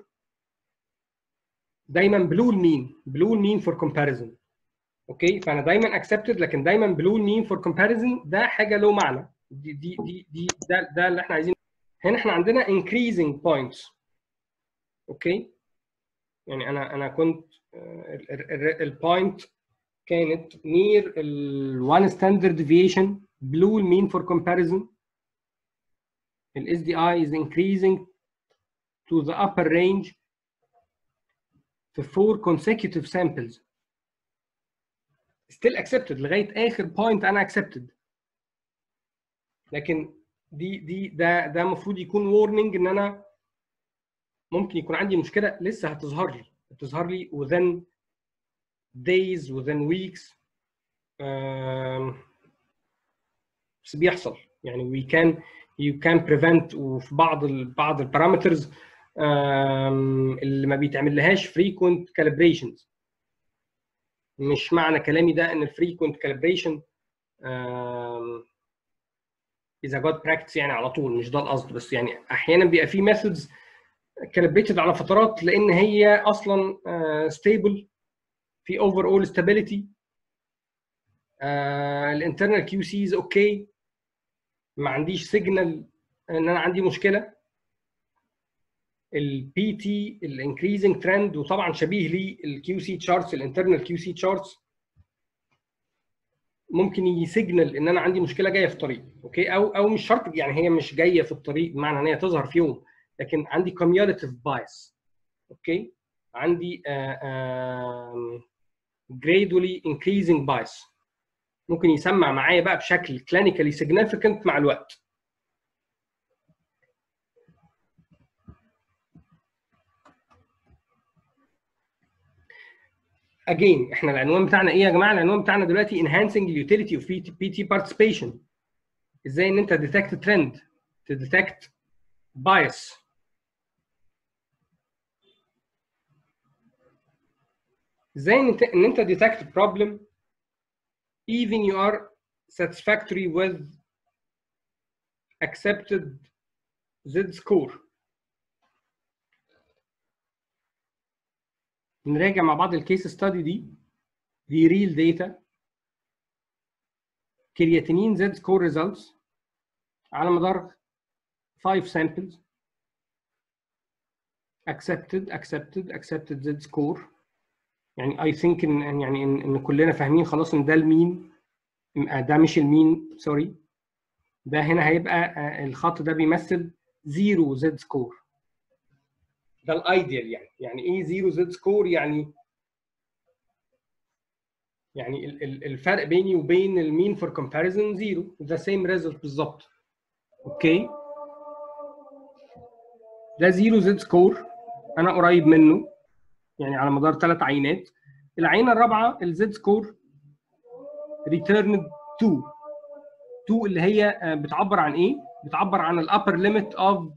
S1: دايما بلو المين بلو المين فور كومباريزون اوكي فانا دايما اكسبتد لكن دايما بلو المين فور كومباريزون ده حاجه له معنى دي دي دي, دي ده, ده اللي احنا عايزين هنا احنا عندنا increasing points اوكي يعني انا انا كنت البوينت كانت near ال one standard deviation below mean for comparison ال SDI is increasing to the upper range في four consecutive samples still accepted لغايه اخر point انا accepted لكن دي دي ده ده المفروض يكون warning ان انا ممكن يكون عندي مشكله لسه هتظهر لي هتظهر لي within days within weeks بس بيحصل يعني we can you can prevent وفي بعض ال بعض البارامترز اللي ما بيتعمل لهاش frequent calibrations مش معنى كلامي ده ان الفريكونت كالبريشن اذا جود براكتس يعني على طول مش ده القصد بس يعني احيانا بيبقى في ميثودز كالبريتد على فترات لان هي اصلا ستيبل في اوفر اول ستابيليتي الانترنال كيو سيز اوكي ما عنديش سيجنال ان انا عندي مشكله البي تي الانكريزنج ترند وطبعا شبيه لي الكيو سي تشارتس الانترنال كيو سي تشارتس ممكن يسيجنال ان انا عندي مشكله جايه في الطريق اوكي او او مش شرط يعني هي مش جايه في الطريق بمعنى ان هي تظهر في يوم لكن عندي cumulative bias اوكي عندي uh, uh, gradually increasing bias ممكن يسمع معايا بقى بشكل clinically significant مع الوقت again احنا العنوان بتاعنا ايه يا جماعه العنوان بتاعنا دلوقتي enhancing the utility of PT participation ازاي ان انت detect trend detect bias ازاي ان انت ان انت detect problem even you are satisfactory with accepted Z score نراجع مع بعض الكيس ستادي دي دي ريل داتا كرياتينين زد سكور ريزلتس على مدار 5 samples accepted accepted accepted z score يعني اي ثينك ان يعني ان, إن كلنا فاهمين خلاص ان ده المين ده مش المين سوري ده هنا هيبقى الخط ده بيمثل زيرو زد سكور ده الايديال يعني يعني ايه زيرو زد سكور يعني يعني الفرق بيني وبين المين فور كومباريزون زيرو ذا سيم ريزلت بالظبط اوكي ده زيرو زد سكور انا قريب منه يعني على مدار ثلاث عينات العينه الرابعه الزد سكور ريتيرند 2 2 اللي هي بتعبر عن ايه؟ بتعبر عن الابر ليميت اوف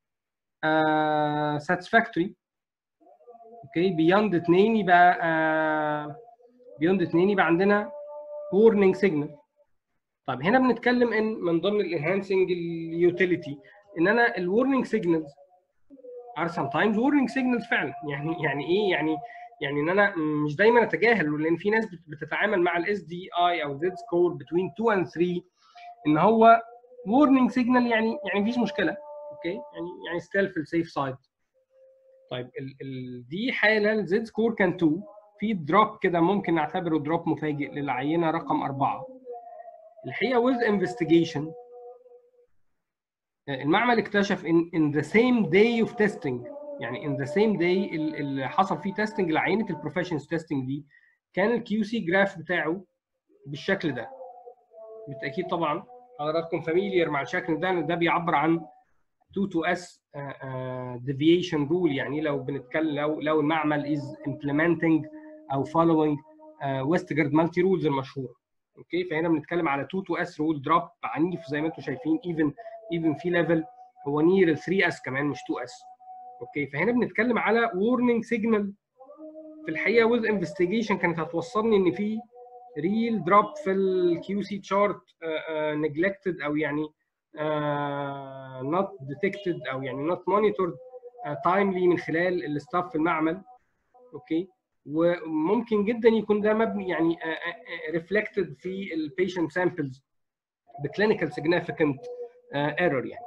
S1: ساتسفاكتوري اوكي بيوند 2 يبقى بيوند 2 يبقى عندنا warning signal طيب هنا بنتكلم ان من ضمن الانهانسنج اليوتيليتي ان انا الورنينج سيجنالز are sometimes warning signals فعلا يعني يعني ايه يعني يعني ان انا مش دايما اتجاهل لان في ناس بتتعامل مع الاس دي اي او زد سكور بتوين 2 and 3 ان هو warning signal يعني يعني مفيش مشكله اوكي يعني يعني ستيل في السيف سايد طيب ال ال دي حاله الزد سكور كان 2 في دروب كده ممكن نعتبره دروب مفاجئ للعينه رقم اربعه الحقيقه with investigation المعمل اكتشف ان in the same day of testing يعني ان ذا سيم داي اللي حصل فيه تيستنج لعينه البروفيشنز تيستنج دي كان الكيو سي جراف بتاعه بالشكل ده بالتاكيد طبعا حضراتكم فاميليير مع الشكل ده ده بيعبر عن 2 تو اس ديفيشن رول يعني لو بنتكلم لو لو المعمل از امبلمنتنج او فولوينج ويستجارد مالتي رولز المشهوره اوكي فهنا بنتكلم على 2 تو اس رول دروب عنيف زي ما انتم شايفين ايفن ايفن في ليفل هو نير ال 3 اس كمان مش 2 اس اوكي فهنا بنتكلم على warning signal في الحقيقه with investigation كانت هتوصلني ان في ريل دروب في الكيو سي تشارت نجلكتد او يعني نوت uh, ديتكتد او يعني نوت مونيتورد تايملي من خلال الستاف في المعمل اوكي وممكن جدا يكون ده مبني يعني ريفلكتد في البيشنت سامبلز بكلينيكال سيجنيفيكانت ايرور يعني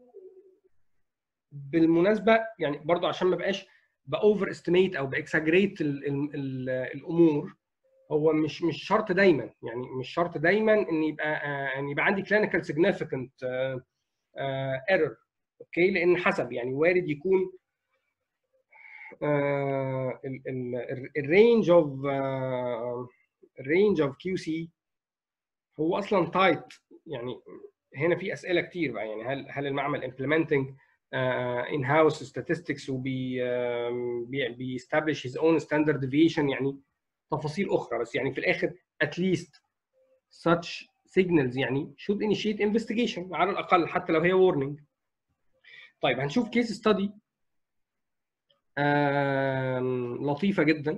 S1: بالمناسبه يعني برضو عشان ما بقاش باوفر استيميت او باكساجريت الامور هو مش مش شرط دايما يعني مش شرط دايما ان يبقى ان يبقى عندي كلينيكال سيجنيفيكانت ايرور اوكي لان حسب يعني وارد يكون الرينج اوف الرينج اوف كيو سي هو اصلا تايت يعني هنا في اسئله كتير بقى يعني هل هل المعمل امبلمنتنج ان هاوس statistics وبي بيستابلش هيز اون ستاندرد ديفيشن يعني تفاصيل اخرى بس يعني في الاخر at least such signals يعني should initiate investigation على الاقل حتى لو هي warning طيب هنشوف كيس ستادي لطيفه جدا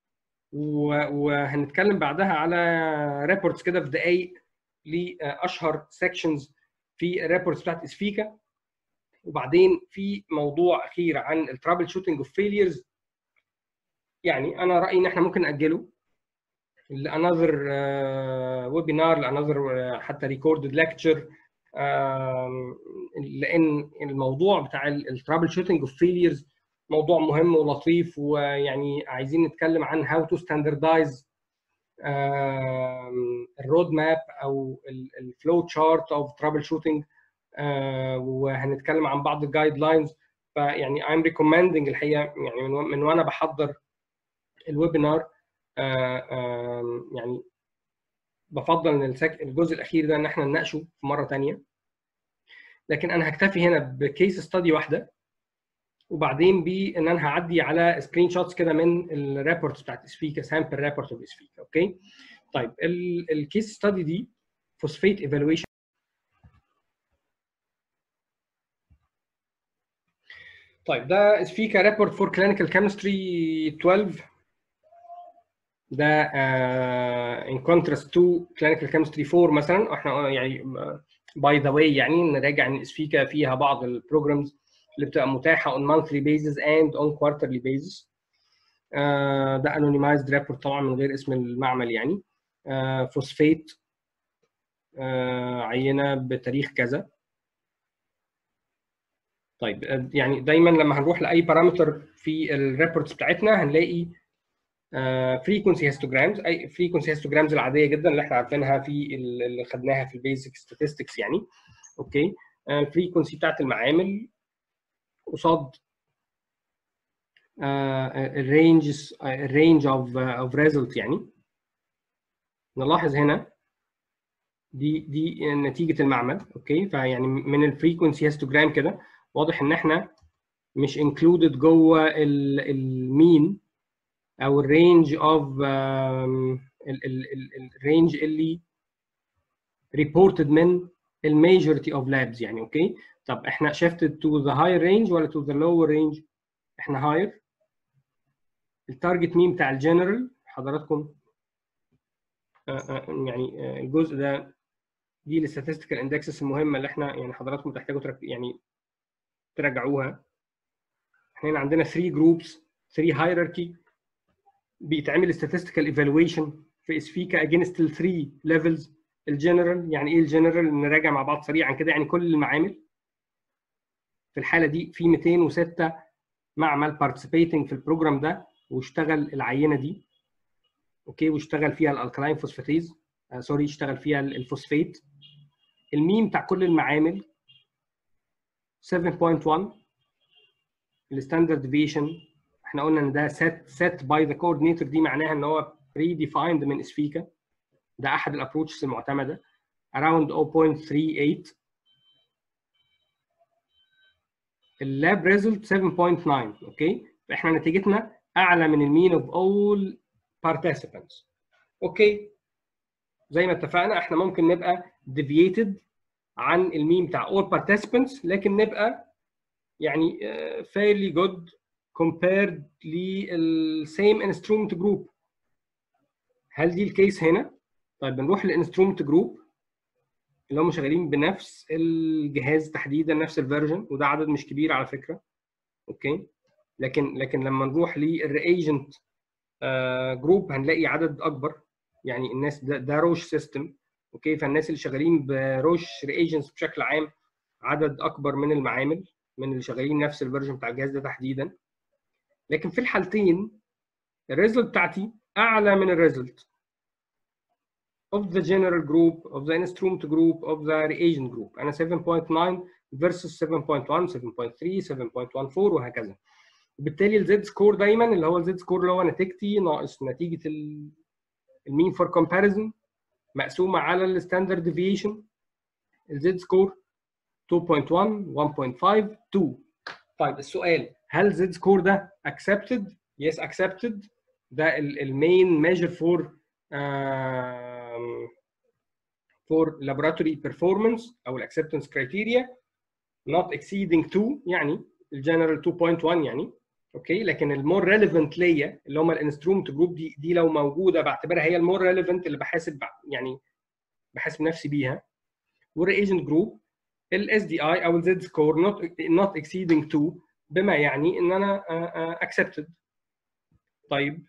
S1: وهنتكلم بعدها على ريبورتس كده في دقائق لاشهر سيكشنز في الريبورتس بتاعت اسفيكا وبعدين في موضوع اخير عن الترابل شوتنج اوف فيليرز يعني انا رايي ان احنا ممكن ناجله لانذر ويبينار لانذر حتى ريكوردد ليكتشر لان الموضوع بتاع الترابل شوتنج اوف فيليرز موضوع مهم ولطيف ويعني عايزين نتكلم عن هاو تو ستاندردايز الرود ماب او الفلو تشارت اوف ترابل شوتنج وهنتكلم عن بعض الجايد لاينز فيعني I'm recommending الحقيقه يعني من, من وانا بحضر الويبينار يعني بفضل ان الجزء الاخير ده ان احنا نناقشه في مره ثانيه لكن انا هكتفي هنا بكيس ستادي واحده وبعدين بان انا هعدي على سكرين شوتس كده من الريبورتس بتاعت اسفيكا سامبل ريبورت اوف اسفيكا اوكي طيب الكيس ستادي دي فوسفيت ايفالويشن طيب ده اسفيكا ريبورت فور كلينيكال كيمستري 12 ده ان كونتراست تو كلينيكال كيمستري 4 مثلا احنا يعني باي ذا واي يعني نراجع ان اسفيكا فيها بعض البروجرامز اللي بتبقى متاحه on monthly basis and on quarterly basis uh, ده anonymized report طبعا من غير اسم المعمل يعني فوسفيت uh, uh, عينه بتاريخ كذا طيب يعني دايما لما هنروح لاي بارامتر في الريبورتس بتاعتنا هنلاقي فريكونسي هيستوجرامز اي فريكونسي هيستوجرامز العاديه جدا اللي احنا عارفينها في اللي خدناها في البيزك ستاتستكس يعني اوكي الفريكونسي بتاعت المعامل قصاد الرينج الرينج اوف اوف ريزلت يعني نلاحظ هنا دي دي نتيجه المعمل اوكي فيعني من الفريكونسي هيستوجرام كده واضح ان احنا مش انكلودد جوه المين او الرينج اوف الرينج اللي ريبورتد من الميجورتي اوف لابز يعني اوكي طب احنا shifted to the higher range ولا to the lower range احنا higher التارجت مين بتاع الجنرال حضراتكم يعني الجزء ده دي الستاتستيكال اندكسز المهمه اللي احنا يعني حضراتكم تحتاجوا ترك يعني تراجعوها احنا هنا عندنا 3 جروبس 3 هايراركي بيتعمل statistical evaluation في اسفيكا against ال 3 levels الجنرال يعني ايه الجنرال نراجع مع بعض سريعا كده يعني كل المعامل في الحاله دي في 206 معمل participating في البروجرام ده واشتغل العينه دي اوكي واشتغل فيها الالكلاين فوسفاتيز آه سوري اشتغل فيها الفوسفيت الميم بتاع كل المعامل 7.1 الستاندرد ديفيشن احنا قلنا ان ده set set by the coordinator دي معناها ان هو predefined من اسفيكا ده احد الابروتشز المعتمده around 0.38 اللاب ريزلت 7.9 اوكي فاحنا نتيجتنا اعلى من المين اوف اول participants اوكي زي ما اتفقنا احنا ممكن نبقى deviated عن المين بتاع all participants لكن نبقى يعني uh, fairly good compared لل same instrument group هل دي الكيس هنا؟ طيب بنروح للانسترومنت جروب اللي هم شغالين بنفس الجهاز تحديدا نفس الفيرجن وده عدد مش كبير على فكره اوكي لكن لكن لما نروح للرياجنت جروب هنلاقي عدد اكبر يعني الناس ده, ده روش سيستم اوكي فالناس اللي شغالين بروش رياجنتس بشكل عام عدد اكبر من المعامل من اللي شغالين نفس الفيرجن بتاع الجهاز ده تحديدا لكن في الحالتين الريزلت بتاعتي اعلى من الريزلت of the general group of the instrument group of the reagent group انا 7.9 versus 7.1 7.3 7.14 وهكذا وبالتالي الزد سكور دايما اللي هو الزد سكور اللي هو نتيجتي ناقص نتيجه المين فور كومباريزون مقسومه على الستاندرد ديفيشن الزد سكور 2.1 1.5 2 طيب السؤال هل زد سكور ده accepted yes accepted ده المين ميجر فور for laboratory performance او acceptance criteria not exceeding 2 يعني الجنرال 2.1 يعني اوكي لكن المور ريليفنت ليا اللي هم الانسترومنت جروب دي دي لو موجوده بعتبرها هي المور ريليفنت اللي بحاسب يعني بحاسب نفسي بيها والريجنت جروب الاس دي اي او الزد سكور not not exceeding 2 بما يعني ان انا uh, uh, accepted طيب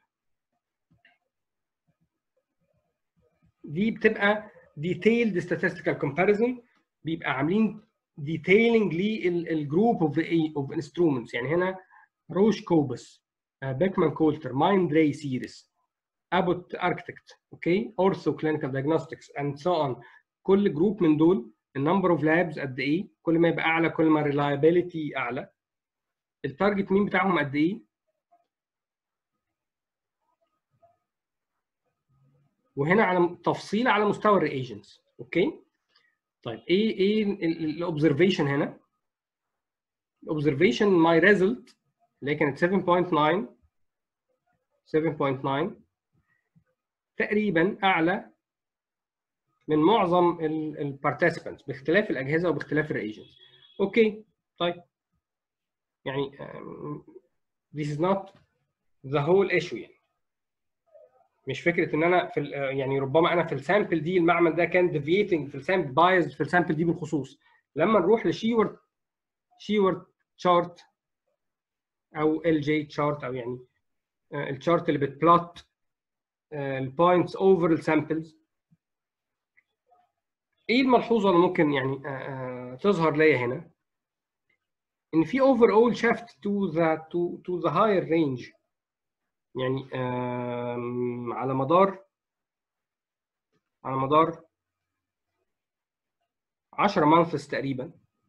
S1: دي بتبقى detailed statistical comparison بيبقى عاملين detailing للجروب اوف اوف انسترومنتس يعني هنا روش كوبس بيكمان كولتر مايند راي سيريس ابوت اركتكت اوكي اورثو كلينيكال دايجنوستكس اند سو اون كل جروب من دول النمبر اوف لابز قد ايه كل ما يبقى اعلى كل ما الريلايبيليتي اعلى التارجت مين بتاعهم قد ايه وهنا على تفصيل على مستوى الرياجنتس اوكي طيب ايه ايه الاوبزرفيشن هنا الاوبزرفيشن ماي ريزلت اللي هي كانت 7.9 7.9 تقريبا اعلى من معظم البارتيسيبانتس باختلاف الاجهزه وباختلاف الرياجنتس اوكي طيب يعني this is not the whole issue يعني مش فكره ان انا في يعني ربما انا في السامبل دي المعمل ده كان ديفييتنج في السامبل بايز في السامبل دي بالخصوص لما نروح لشيورد شيورد تشارت او ال جي تشارت او يعني التشارت اللي بتبلوت البوينتس اوفر السامبلز ايه الملحوظه اللي ممكن يعني تظهر ليا هنا ان في اوفر اول شيفت تو ذا تو تو ذا هاير رينج يعني على مدار على مدار 10 مانثس تقريبا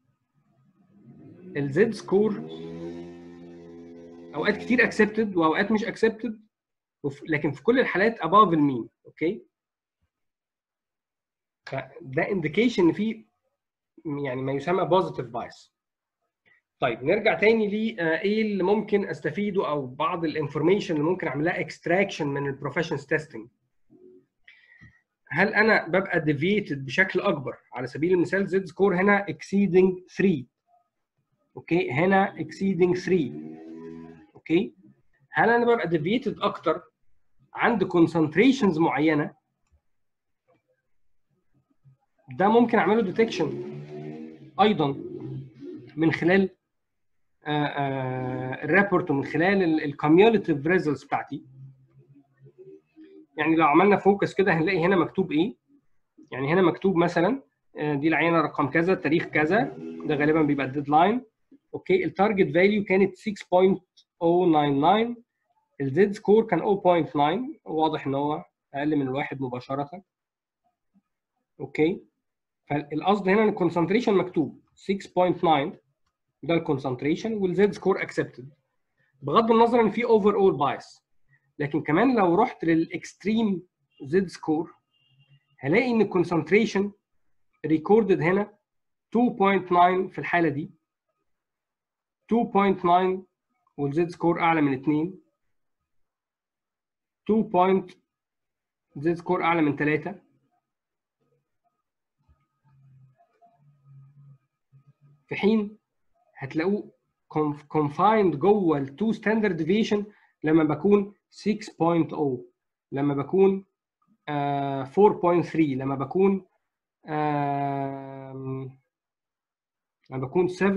S1: الزد سكور اوقات كتير اكسبتد واوقات مش اكسبتد لكن في كل الحالات above المين اوكي فده انديكيشن ان في يعني ما يسمى بوزيتيف بايس طيب نرجع تاني ل ايه اللي ممكن استفيده او بعض الانفورميشن اللي ممكن اعملها اكستراكشن من البروفيشنز تيستنج هل انا ببقى ديفيتد بشكل اكبر على سبيل المثال زد سكور هنا اكسيدنج 3 اوكي هنا اكسيدنج 3 اوكي هل انا ببقى ديفيتد اكتر عند كونسنتريشنز معينه ده ممكن اعمله ديتكشن ايضا من خلال الريبورت ومن خلال الكوميوليتيف ريزلتس بتاعتي يعني لو عملنا فوكس كده هنلاقي هنا مكتوب ايه يعني هنا مكتوب مثلا دي العينه رقم كذا تاريخ كذا ده غالبا بيبقى الديدلاين اوكي التارجت فاليو كانت 6.099 الزد سكور كان 0.9 واضح ان هو اقل من الواحد مباشره اوكي فالقصد هنا ان الكونسنتريشن مكتوب 6.9 ده الكونسنتريشن والزد سكور اكسبتد بغض النظر ان في اوفر اول بايس لكن كمان لو رحت للاكستريم زد سكور هلاقي ان الكونسنتريشن ريكوردد هنا 2.9 في الحاله دي 2.9 والزد سكور اعلى من 2 2. زد سكور اعلى من 3 في حين هتلاقوه confined جوه ال 2 ستاندرد ديفيشن لما بكون 6.0 لما بكون uh, 4.3 لما بكون uh, لما بكون 7.1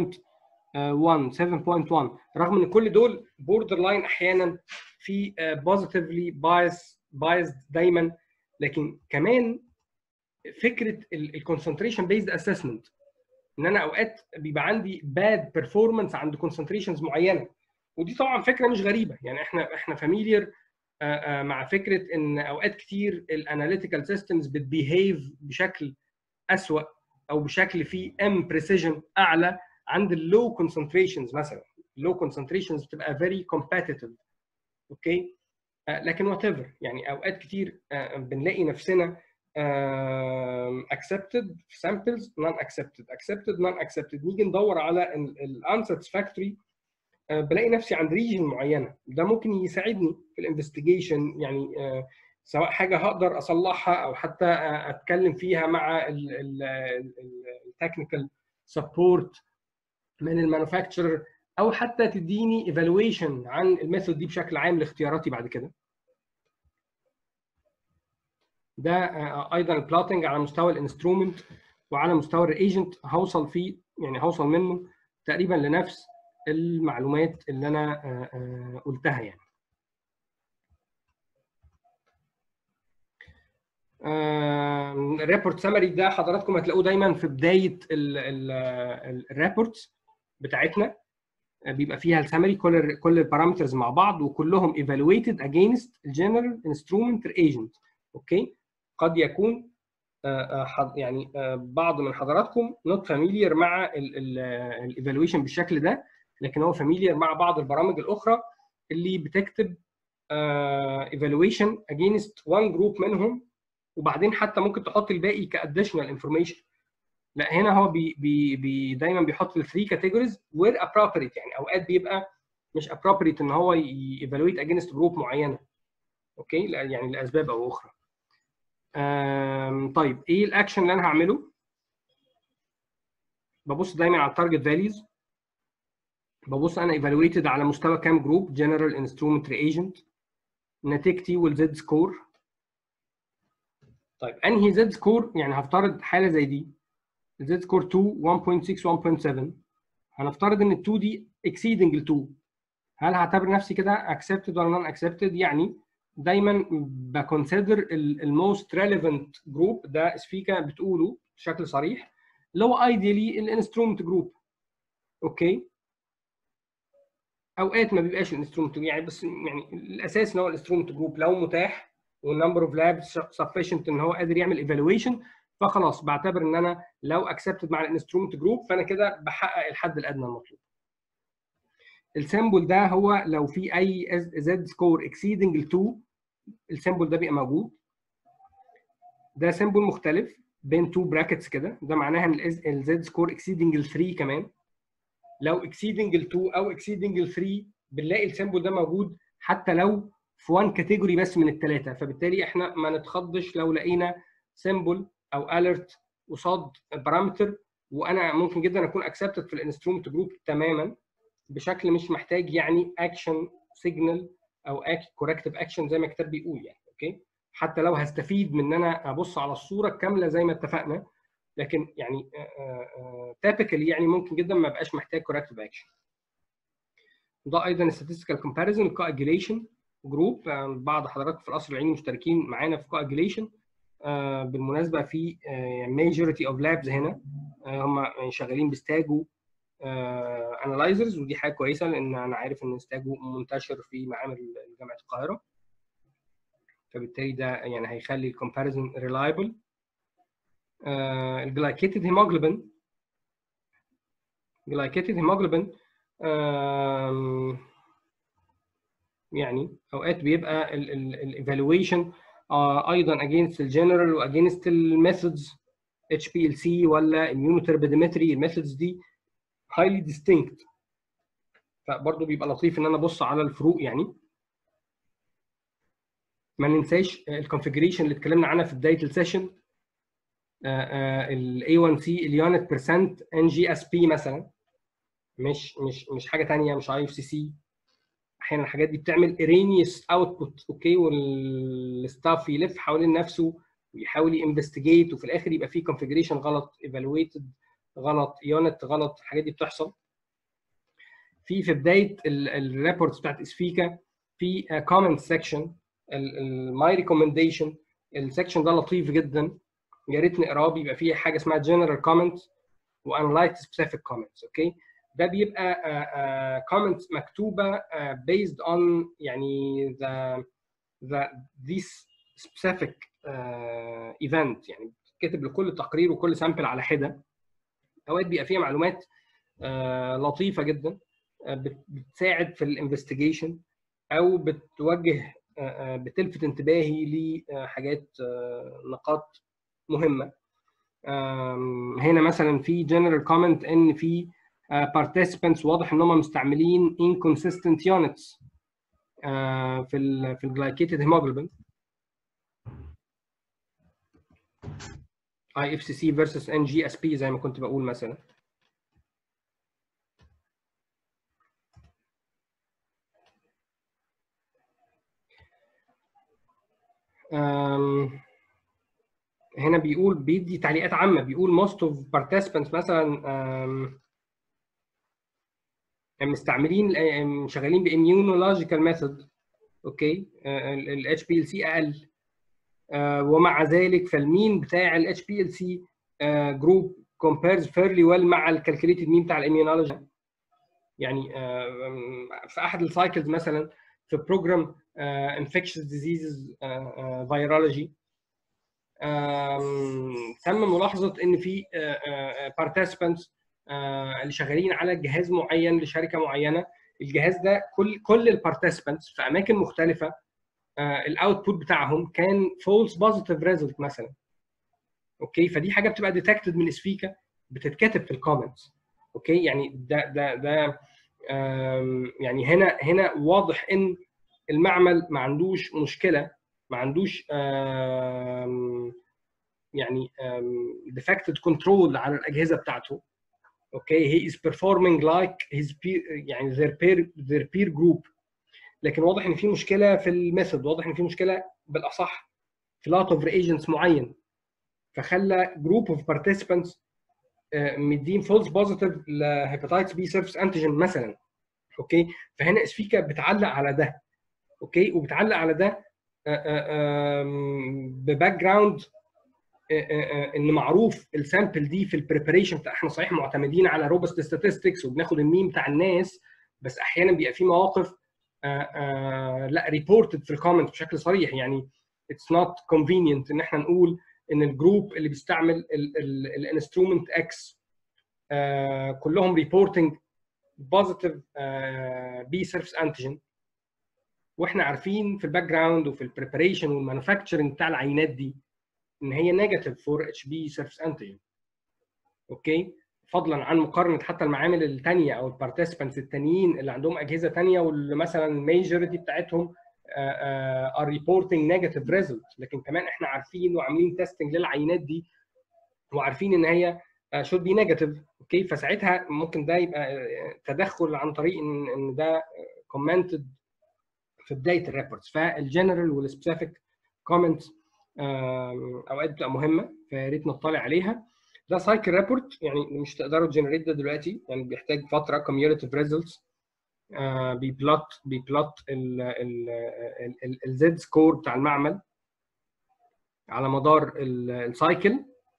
S1: 7.1 رغم ان كل دول بوردر لاين احيانا في بوزيتيفلي بايس بايزد دايما لكن كمان فكره الكونسنتريشن بيزد اسسمنت ان انا اوقات بيبقى عندي باد بيرفورمانس عند كونسنتريشنز معينه ودي طبعا فكره مش غريبه يعني احنا احنا فاميليير مع فكره ان اوقات كتير الاناليتيكال سيستمز بتبيهيف بشكل اسوأ او بشكل فيه ام بريسيجن اعلى عند اللو كونسنتريشنز مثلا اللو كونسنتريشنز بتبقى فيري كومبetitive اوكي لكن وات ايفر يعني اوقات كتير بنلاقي نفسنا accepted في samples non accepted accepted non accepted نيجي ندور على ال unsatisfactory بلاقي نفسي عند ريجن معينه ده ممكن يساعدني في الانفستيجيشن يعني سواء حاجه هقدر اصلحها او حتى اتكلم فيها مع التكنيكال سبورت من المانيفاكتشرر او حتى تديني ايفالويشن عن الميثود دي بشكل عام لاختياراتي بعد كده ده ايضا البلوتنج على مستوى الانسترومنت وعلى مستوى الايجنت هوصل فيه يعني هوصل منه تقريبا لنفس المعلومات اللي انا قلتها يعني الريبورت سمري ده حضراتكم هتلاقوه دايما في بدايه الريبورتس بتاعتنا بيبقى فيها السمري كل كل البارامترز مع بعض وكلهم evaluated against الجنرال انسترومنت ايجنت اوكي قد يكون يعني بعض من حضراتكم نوت فاميليير مع الايفالويشن بالشكل ده لكن هو فاميليير مع بعض البرامج الاخرى اللي بتكتب ايفالويشن اجينست وان جروب منهم وبعدين حتى ممكن تحط الباقي كاديشنال انفورميشن لا هنا هو بي بي بي دايما بيحط الثري كاتيجوريز وير ابروبريت يعني اوقات بيبقى مش ابروبريت ان هو ايفالويت اجينست جروب معينه اوكي يعني لاسباب او اخرى طيب ايه الاكشن اللي انا هعمله ببص دايما على التارجت فاليوز ببص انا ايفالويتد على مستوى كام جروب جنرال انسترومنت ريجنت نتيجتي والزد سكور طيب انهي زد سكور يعني هفترض حاله زي دي زد سكور 2 1.6 1.7 هنفترض ان ال 2 دي اكسيدنج ال 2 هل هعتبر نفسي كده اكسبتد ولا نون اكسبتد يعني دايما بكونسيدر الموست ريليفنت جروب ده سفيكا بتقوله بشكل صريح اللي هو ايديالي الانسترومنت جروب اوكي اوقات ما بيبقاش الانسترومنت يعني بس يعني الاساس ان هو الانسترومنت جروب لو متاح والنمبر اوف لابس سفيشنت ان هو قادر يعمل ايفالويشن فخلاص بعتبر ان انا لو اكسبتد مع الانسترومنت جروب فانا كده بحقق الحد الادنى المطلوب السيمبل ده هو لو في اي زد سكور اكسيدنج ال 2 السيمبل ده بيبقى موجود ده سيمبل مختلف بين تو براكتس كده ده معناها ان الزد سكور اكسيدنج ال 3 كمان لو اكسيدنج ال 2 او اكسيدنج ال 3 بنلاقي السيمبل ده موجود حتى لو في وان كاتيجوري بس من الثلاثه فبالتالي احنا ما نتخضش لو لقينا سيمبل او اليرت قصاد بارامتر وانا ممكن جدا اكون اكسبتد في الانسترومنت جروب تماما بشكل مش محتاج يعني اكشن سيجنال او كوركتيف اكشن زي ما الكتاب بيقول يعني اوكي حتى لو هستفيد من ان انا ابص على الصوره الكامله زي ما اتفقنا لكن يعني تابيكالي يعني ممكن جدا ما بقاش محتاج كوركتيف اكشن ده ايضا statistical comparison coagulation جروب بعض حضراتكم في القصر العيني مشتركين معانا في coagulation بالمناسبه في majority of labs هنا هم شغالين بستاجو انالايزرز ودي حاجه كويسه لان انا عارف ان ستاجو منتشر في معامل جامعه القاهره فبالتالي ده يعني هيخلي الكومباريزن ريلايبل الجلايكيتد هيموجلوبين glycated hemoglobin آم، يعني اوقات بيبقى الايفالويشن ايضا against الجنرال واجينست الميثودز اتش بي ال سي ولا immunoturbidimetry الميثودز دي highly distinct فبرضه بيبقى لطيف ان انا ابص على الفروق يعني ما ننساش الكونفجريشن اللي اتكلمنا عنها في بدايه السيشن ال A1C اليونت بيرسنت ان جي اس بي مثلا مش مش مش حاجه ثانيه مش اي اف سي سي احيانا الحاجات دي بتعمل ارينيوس اوتبوت اوكي والستاف يلف حوالين نفسه ويحاول ينفستيجيت وفي الاخر يبقى فيه كونفجريشن غلط ايفالويتد غلط يونت غلط الحاجات دي بتحصل في في بدايه الريبورتس بتاعت اسفيكا في كومنت سيكشن الماي ريكومنديشن السكشن ده لطيف جدا يا ريت نقراه بيبقى فيه حاجه اسمها جنرال كومنت وانلايت سبيسيفيك كومنتس اوكي ده بيبقى كومنتس مكتوبه بيزد اون يعني ذا ذا this specific ايفنت يعني بتتكتب لكل تقرير وكل سامبل على حده اوقات بيبقى فيها معلومات آه، لطيفه جدا آه، بت- بتساعد في الانفستيجيشن او بتوجه آه، آه، بتلفت انتباهي لحاجات آه، نقاط مهمه آم، هنا مثلا في جنرال كومنت ان في بارتيسيبنتس واضح ان هم مستعملين inconsistent units آه، في ال في الجلايكيتد هيموجلوبين اي اف سي سي فيرسس ان جي اس بي زي ما كنت بقول مثلا أم، هنا بيقول بيدي تعليقات عامه بيقول most of participants مثلا أم، مستعملين أم، شغالين باميونولوجيكال ميثود اوكي الاتش بي ال سي اقل آه، ومع ذلك فالمين بتاع الاتش بي ال سي جروب كومبيرز فيرلي ويل مع الكالكوليتد مين بتاع الاميونولوجي يعني آه، في احد السايكلز مثلا في بروجرام انفكشس ديزيزز فيرولوجي تم ملاحظه ان في بارتيسيبانتس اللي شغالين على جهاز معين لشركه معينه الجهاز ده كل كل البارتيسيبانتس في اماكن مختلفه الاوتبوت بتاعهم كان فولس بوزيتيف ريزلت مثلا اوكي فدي حاجه بتبقى ديتكتد من اسفيكا بتتكتب في الكومنتس اوكي يعني ده ده ده آم، يعني هنا هنا واضح ان المعمل ما عندوش مشكله ما عندوش آم، يعني ديفكتد كنترول على الاجهزه بتاعته اوكي هي از performing like his peer يعني their peer their peer group لكن واضح ان في مشكله في الميثود واضح ان في مشكله بالاصح في lot of reagents معين فخلى جروب اوف بارتيسيبانتس مدين فولس بوزيتيف لهيباتايتس بي سيرفس انتيجين مثلا اوكي فهنا اسفيكا بتعلق على ده اوكي وبتعلق على ده بباك جراوند ان معروف السامبل دي في البريبريشن بتاع احنا صحيح معتمدين على روبست statistics وبناخد الميم بتاع الناس بس احيانا بيبقى في مواقف آه، آه، لا ريبورتد في الكومنت بشكل صريح يعني اتس نوت convenient ان احنا نقول ان الجروب اللي بيستعمل الانسترومنت اكس كلهم ريبورتنج بوزيتيف بي سيرفس انتيجين واحنا عارفين في الباك جراوند وفي البريبريشن والمانيفاكتشرنج بتاع العينات دي ان هي نيجاتيف فور اتش بي سيرفس انتيجين اوكي فضلا عن مقارنه حتى المعامل الثانيه او البارتيسيبانتس التانيين اللي عندهم اجهزه ثانيه واللي مثلا الميجورتي بتاعتهم ار ريبورتنج نيجاتيف ريزلت لكن كمان احنا عارفين وعاملين تيستنج للعينات دي وعارفين ان هي شود بي نيجاتيف اوكي فساعتها ممكن ده يبقى آه، تدخل عن طريق ان ان ده كومنتد في بدايه الريبورتس فالجنرال والسبيسيفيك كومنتس اوقات بتبقى مهمه فيا ريت نطلع عليها ده سايكل ريبورت يعني مش تقدروا تجنريت ده دلوقتي يعني بيحتاج فتره كوميوليتيف ريزلتس بيبلوت بيبلوت الزد سكور بتاع المعمل على مدار السايكل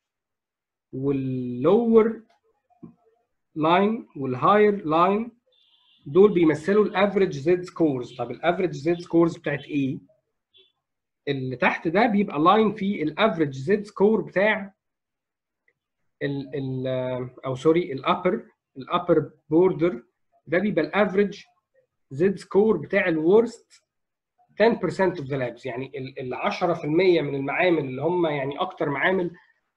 S1: واللور لاين والهاير لاين دول بيمثلوا الافريج زد سكورز طب الافريج زد سكورز بتاعت ايه اللي تحت ده بيبقى لاين فيه الافريج زد سكور بتاع ال ال او سوري الابر الابر بوردر ده بيبقى الافريج زد سكور بتاع الورست 10% of the labs يعني ال 10% من المعامل اللي هم يعني اكتر معامل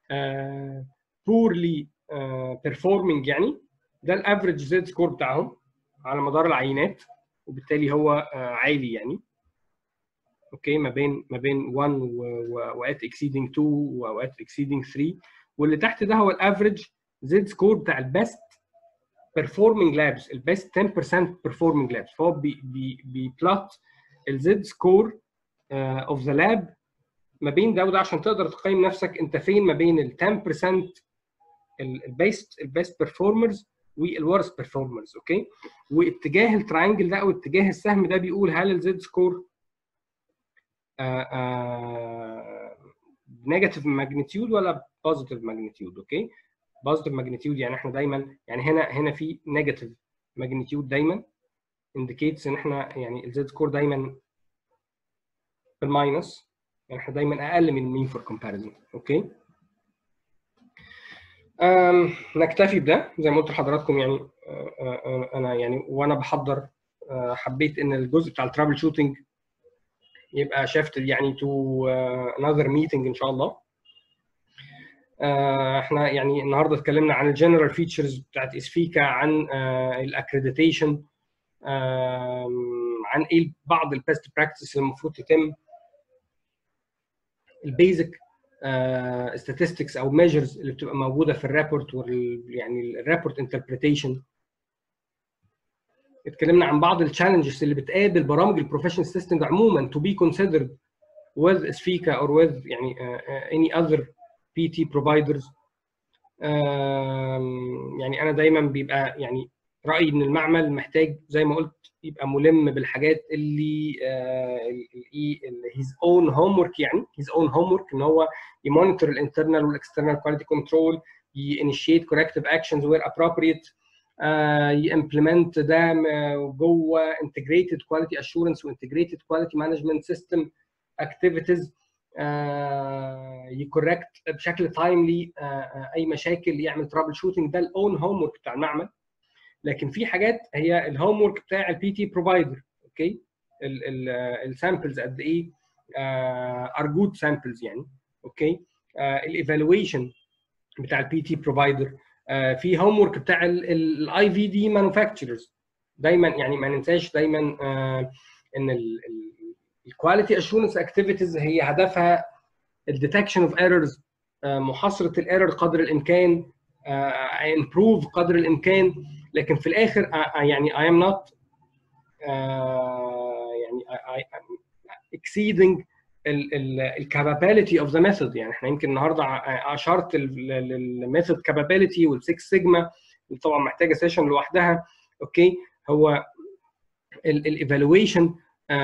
S1: بورلي بيرفورمينج يعني ده الافريج زد سكور بتاعهم على مدار العينات وبالتالي هو عالي يعني اوكي ما بين ما بين 1 واوقات اكسيدنج 2 واوقات اكسيدنج 3 واللي تحت ده هو الافريج زد سكور بتاع البيست performing labs البيست 10% performing labs فهو بي بي بيبلوت الزد سكور اوف ذا لاب ما بين ده وده عشان تقدر تقيم نفسك انت فين ما بين ال 10% البيست البيست بيرفورمرز والورست بيرفورمرز اوكي واتجاه التراينجل ده او اتجاه السهم ده بيقول هل الزد سكور نيجاتيف ماجنتيود ولا بوزيتيف ماجنتيود اوكي بوزيتيف ماجنتيود يعني احنا دايما يعني هنا هنا في نيجاتيف ماجنتيود دايما indicates ان احنا يعني الزد سكور دايما بالماينس يعني احنا دايما اقل من المين فور كومباريزون اوكي أم نكتفي بده زي ما قلت لحضراتكم يعني انا يعني وانا بحضر حبيت ان الجزء بتاع الترابل شوتنج يبقى شفت يعني تو انذر ميتنج ان شاء الله احنا يعني النهارده اتكلمنا عن الجنرال فيتشرز بتاعت اسفيكا عن الاكريديتيشن عن ايه بعض البيست براكتس اللي المفروض تتم البيزك statistics او measures اللي بتبقى موجوده في الريبورت وال يعني الريبورت انتربريتيشن اتكلمنا عن بعض التشالنجز اللي بتقابل برامج البروفيشنال سيستم عموما to be considered with اسفيكا or with يعني uh, uh, any other PT providers يعني انا دايما بيبقى يعني رايي ان المعمل محتاج زي ما قلت يبقى ملم بالحاجات اللي هيز اون هوم ورك يعني هيز اون هوم ورك ان هو يمونيتور الانترنال والاكسترنال كواليتي كنترول ينشيت كوركتيف اكشنز وير ابروبريت يمبلمنت ده جوه انتجريتد كواليتي اشورنس وانتجريتد كواليتي مانجمنت سيستم اكتيفيتيز يكوركت بشكل تايملي اي مشاكل يعمل ترابل شوتنج ده الاون هوم ورك بتاع المعمل لكن في حاجات هي الهوم ورك بتاع البي تي بروفايدر اوكي السامبلز قد ايه ار جود سامبلز يعني اوكي الايفالويشن بتاع البي تي بروفايدر في هوم ورك بتاع الاي في دي مانوفاكتشرز دايما يعني ما ننساش دايما ان الكواليتي اشورنس اكتيفيتيز هي هدفها الديتكشن اوف ايرورز محاصره الايرور قدر الامكان امبروف قدر الامكان لكن في الاخر يعني I am not يعني I, I exceeding الكابابيلتي اوف ذا ميثود يعني احنا يمكن النهارده اشرت للميثود كابابيلتي والسكس سيجما اللي طبعا محتاجه سيشن لوحدها اوكي هو الايفالويشن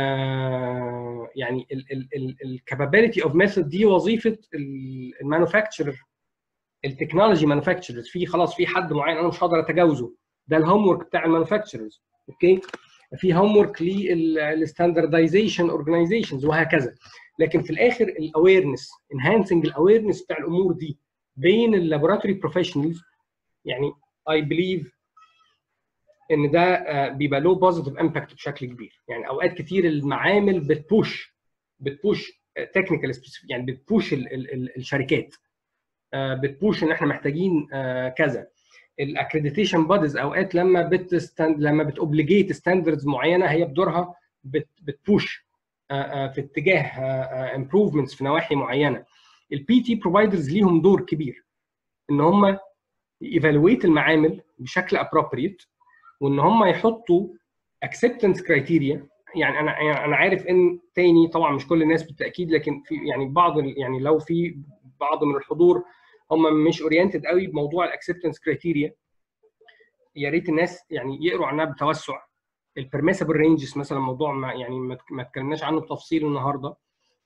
S1: يعني الكابابيلتي اوف ميثود دي وظيفه المانوفاكتشرر التكنولوجي مانوفاكتشرز في خلاص في حد معين انا مش هقدر اتجاوزه ده الهوم ورك بتاع المانوفاكتشرز اوكي في هوم ورك للستاندردايزيشن اورجانيزيشنز وهكذا لكن في الاخر الاويرنس انهانسنج الاويرنس بتاع الامور دي بين اللابوراتوري بروفيشنالز يعني اي بليف ان ده بيبقى له بوزيتيف امباكت بشكل كبير يعني اوقات كتير المعامل بتبوش بتبوش تكنيكال يعني بتبوش ال ال ال الشركات بتبوش ان احنا محتاجين كذا الاكريديتيشن بوديز اوقات لما بتستند لما بتوبليجيت ستاندردز معينه هي بدورها بت بتبوش في اتجاه امبروفمنتس في نواحي معينه البي تي بروفايدرز ليهم دور كبير ان هم ايفالويت المعامل بشكل ابروبريت وان هم يحطوا اكسبتنس كرايتيريا يعني انا انا عارف ان تاني طبعا مش كل الناس بالتاكيد لكن في يعني بعض يعني لو في بعض من الحضور هم مش اورينتد قوي بموضوع الاكسبتنس كرايتيريا يا ريت الناس يعني يقروا عنها بتوسع البرميسبل رينجز مثلا موضوع ما يعني ما اتكلمناش عنه بتفصيل النهارده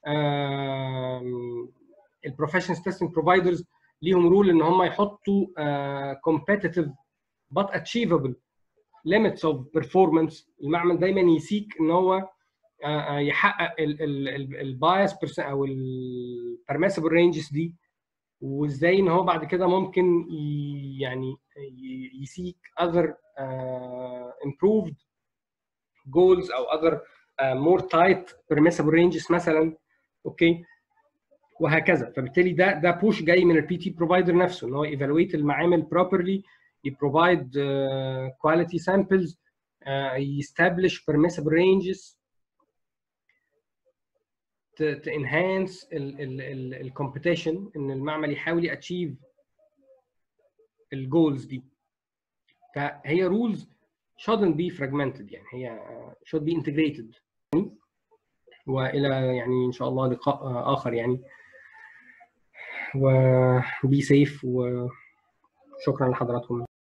S1: البروفيشنال تيستنج بروفايدرز ليهم رول ان هم يحطوا كومبيتيتيف but achievable limits of performance المعمل دايما يسيك ان هو يحقق البايس او البرميسبل رينجز دي وازاي ان هو بعد كده ممكن يعني يسيك other uh, improved goals او other uh, more tight permissible ranges مثلا اوكي وهكذا فبالتالي ده ده بوش جاي من البي تي بروفايدر نفسه ان هو ايفالويت المعامل properly يبروفايد كواليتي سامبلز يستابلش permissible ranges to enhance الكومبيتيشن ان المعمل يحاول ياتشيف الجولز دي فهي رولز shouldn't be fragmented يعني هي should be integrated والى يعني ان شاء الله لقاء اخر يعني و be safe وشكرا لحضراتكم